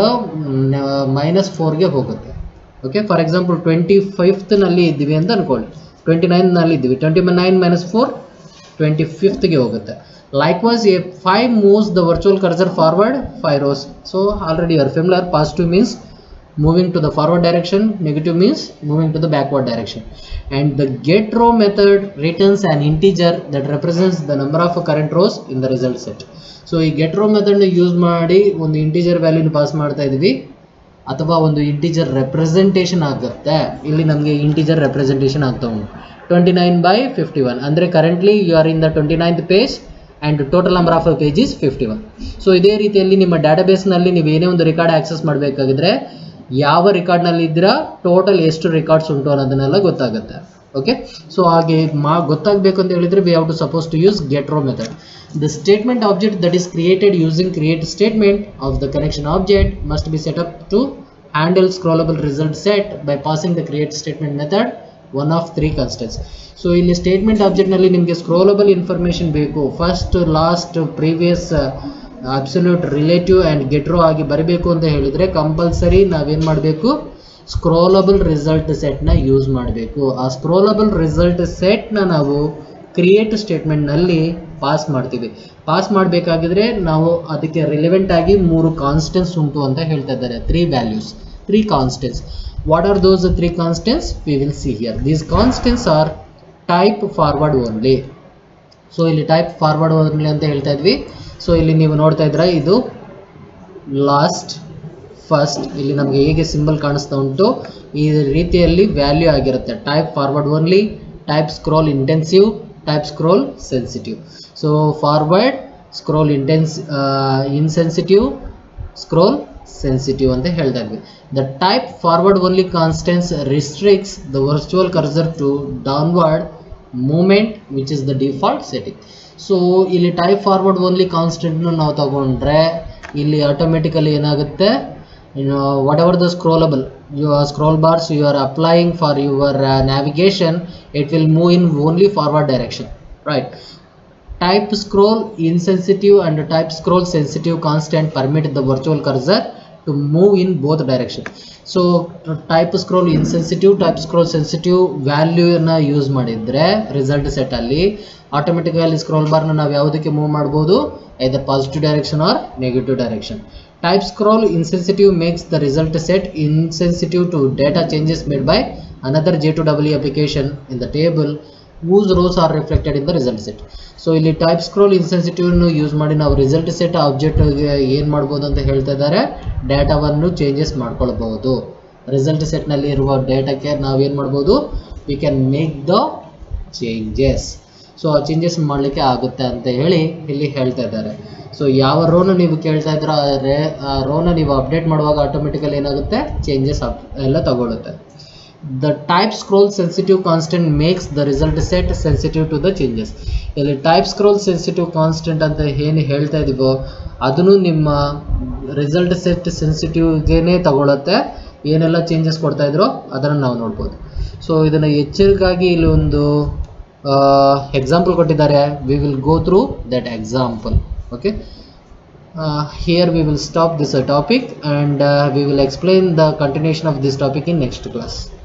minus ಫೋರ್ಗೆ ಹೋಗುತ್ತೆ ಓಕೆ ಫಾರ್ ಎಕ್ಸಾಂಪಲ್ ಟ್ವೆಂಟಿ ಫಿಫ್ತ್ನಲ್ಲಿ ಇದ್ದೀವಿ ಅಂತ ಅನ್ಕೊಳ್ಳಿ ಟ್ವೆಂಟಿ ನೈನ್ನಲ್ಲಿ ಇದ್ದೀವಿ twenty nine minus four twenty ಫಿಫ್ತ್ಗೆ ಹೋಗುತ್ತೆ likewise a five moves the virtual cursor forward five rows so already your similar positive means moving to the forward direction negative means moving to the backward direction and the get row method returns an integer that represents the number of current rows in the result set so ಈ get row ಮೆಥಡ್ನ use ಮಾಡಿ ಒಂದು integer ವ್ಯಾಲ್ಯೂನ pass ಮಾಡ್ತಾ ಇದೀವಿ ಅಥವಾ ಒಂದು integer representation ಆಗುತ್ತೆ ಇಲ್ಲಿ ನಮಗೆ ಇಂಟಿಜರ್ ರೆಪ್ರೆಸೆಂಟೇಷನ್ ಆಗ್ತಾ ಉಂಟು twenty nine by fifty one ಅಂದರೆ currently you are in the twenty ninth page and total number of page is fifty one so ಇದೇ ರೀತಿಯಲ್ಲಿ ನಿಮ್ಮ ಡಾಟಾಬೇಸ್ನಲ್ಲಿ ನೀವು ಏನೇ ಒಂದು ರೆಕಾರ್ಡ್ ಆಕ್ಸೆಸ್ ಮಾಡಬೇಕಾಗಿದ್ರೆ ಯಾವ ರೆಕಾರ್ಡ್ನಲ್ಲಿ ಇದ್ದೀರಾ ಟೋಟಲ್ ಎಷ್ಟು ರೆಕಾರ್ಡ್ಸ್ ಉಂಟು ಅನ್ನೋದನ್ನೆಲ್ಲ ಗೊತ್ತಾಗುತ್ತೆ ಓಕೆ ಸೊ ಹಾಗೆ ಮಾ ಗೊತ್ತಾಗಬೇಕು ಅಂತ ಹೇಳಿದ್ರೆ we have to suppose to use get row method the statement object that is created using create statement of the connection object must be set up to handle scrollable result set by passing the create statement method one of three constants so ಇಲ್ಲಿ statement ಆಬ್ಜೆಕ್ಟ್ನಲ್ಲಿ ನಿಮಗೆ scrollable information ಬೇಕು first last previous absolute relative and get row ಆಗಿ ಬರಬೇಕು ಅಂತ ಹೇಳಿದರೆ compulsory ನಾವೇನು ಮಾಡಬೇಕು ಸ್ಕ್ರೋಲಬಲ್ ರಿಸಲ್ಟ್ ಸೆಟ್ನ ಯೂಸ್ ಮಾಡಬೇಕು ಆ ಸ್ಕ್ರೋಲಬಲ್ ರಿಸಲ್ಟ್ ಸೆಟ್ನ ನಾವು ಕ್ರಿಯೇಟ್ ಸ್ಟೇಟ್ಮೆಂಟ್ನಲ್ಲಿ ಪಾಸ್ ಮಾಡ್ತೀವಿ ಪಾಸ್ ಮಾಡಬೇಕಾಗಿದ್ರೆ ನಾವು ಅದಕ್ಕೆ ರಿಲೆವೆಂಟ್ ಆಗಿ ಮೂರು ಕಾನ್ಸ್ಟೆನ್ಸ್ ಉಂಟು ಅಂತ ಹೇಳ್ತಾ ಇದ್ದಾರೆ three values three constants what are those three constants we will see here these constants are type forward only so ಇಲ್ಲಿ ಟೈಪ್ ಫಾರ್ವರ್ಡ್ ಓನ್ಲಿ ಅಂತ ಹೇಳ್ತಾ ಇದ್ವಿ ಸೊ ಇಲ್ಲಿ ನೀವು ನೋಡ್ತಾ ಇದ್ರ ಇದು ಲಾಸ್ಟ್ ಫಸ್ಟ್ ಇಲ್ಲಿ ನಮಗೆ ಹೇಗೆ ಸಿಂಬಲ್ ಕಾಣಿಸ್ತಾ ಉಂಟು ಈ ರೀತಿಯಲ್ಲಿ ವ್ಯಾಲ್ಯೂ ಆಗಿರುತ್ತೆ type forward only type scroll intensive type scroll sensitive so forward scroll intense insensitive scroll sensitive ಅಂತ ಹೇಳ್ತಾ ಇದ್ವಿ the type forward only constants restricts the virtual cursor to downward movement which is the default setting so ಇಲ್ಲಿ type forward only ಕಾನ್ಸ್ಟೆಂಟ್ನ ನಾವು ತಗೊಂಡ್ರೆ ಇಲ್ಲಿ automatically ಏನಾಗುತ್ತೆ you know whatever the scrollable your scroll bars you are applying for your uh, navigation it will move in only forward direction right type scroll insensitive and type scroll sensitive constant permit the virtual cursor to move in both direction so type scroll insensitive type scroll sensitive ವ್ಯಾಲ್ಯೂನ use ಮಾಡಿದರೆ result ಸೆಟ್ಟಲ್ಲಿ automatically scroll ಬಾರ್ನ ನಾವು ಯಾವುದಕ್ಕೆ move ಮಾಡ್ಬೋದು either positive direction or negative direction type scroll insensitive makes the result set insensitive to data changes made by another J2W application in the table whose rows are reflected in the result set. So ಇಲ್ಲಿ type scroll ಇನ್ಸೆನ್ಸಿಟಿವ್ನು use ಮಾಡಿ ನಾವು result set ಆಬ್ಜೆಕ್ಟ್ಗೆ ಏನು ಮಾಡ್ಬೋದು ಅಂತ ಹೇಳ್ತಾ ಇದ್ದಾರೆ ಡೇಟಾವನ್ನು ಚೇಂಜಸ್ ಮಾಡ್ಕೊಳ್ಬಹುದು ರಿಸಲ್ಟ್ ಸೆಟ್ನಲ್ಲಿ ಇರುವ ಡೇಟಾಕ್ಕೆ ನಾವೇನು ಮಾಡ್ಬೋದು we can make the changes so ಆ ಚೇಂಜಸ್ ಮಾಡಲಿಕ್ಕೆ ಆಗುತ್ತೆ ಅಂತ ಹೇಳಿ ಇಲ್ಲಿ ಹೇಳ್ತಾ ಇದ್ದಾರೆ ಸೊ ಯಾವ ರೋನ ನೀವು ಕೇಳ್ತಾ ಇದ್ರ ಆ ರೋನ ನೀವು ಅಪ್ಡೇಟ್ ಮಾಡುವಾಗ ಆಟೋಮೆಟಿಕಲಿ ಏನಾಗುತ್ತೆ ಚೇಂಜಸ್ ಎಲ್ಲ ತಗೊಳುತ್ತೆ the type scroll sensitive constant makes the result set sensitive to the changes ಇಲ್ಲಿ ಟೈಪ್ ಸ್ಕ್ರೋಲ್ ಸೆನ್ಸಿಟಿವ್ ಕಾನ್ಸ್ಟೆಂಟ್ ಅಂತ ಏನು ಹೇಳ್ತಾ ಇದೀವೋ ಅದನ್ನು ನಿಮ್ಮ ರಿಸಲ್ಟ್ ಸೆಟ್ ಸೆನ್ಸಿಟಿವ್ಗೇನೆ ತಗೊಳುತ್ತೆ ಏನೆಲ್ಲ ಚೇಂಜಸ್ ಕೊಡ್ತಾ ಇದ್ರೋ ಅದನ್ನು ನಾವು ನೋಡ್ಬೋದು ಸೊ ಇದನ್ನು ಎಚ್ಚರಿಕೆಯಾಗಿ ಇಲ್ಲಿ ಒಂದು ಎಕ್ಸಾಂಪಲ್ ಕೊಟ್ಟಿದ್ದಾರೆ we will go through that example okay here we will stop this uh, topic and uh, we will explain the continuation of this topic in next class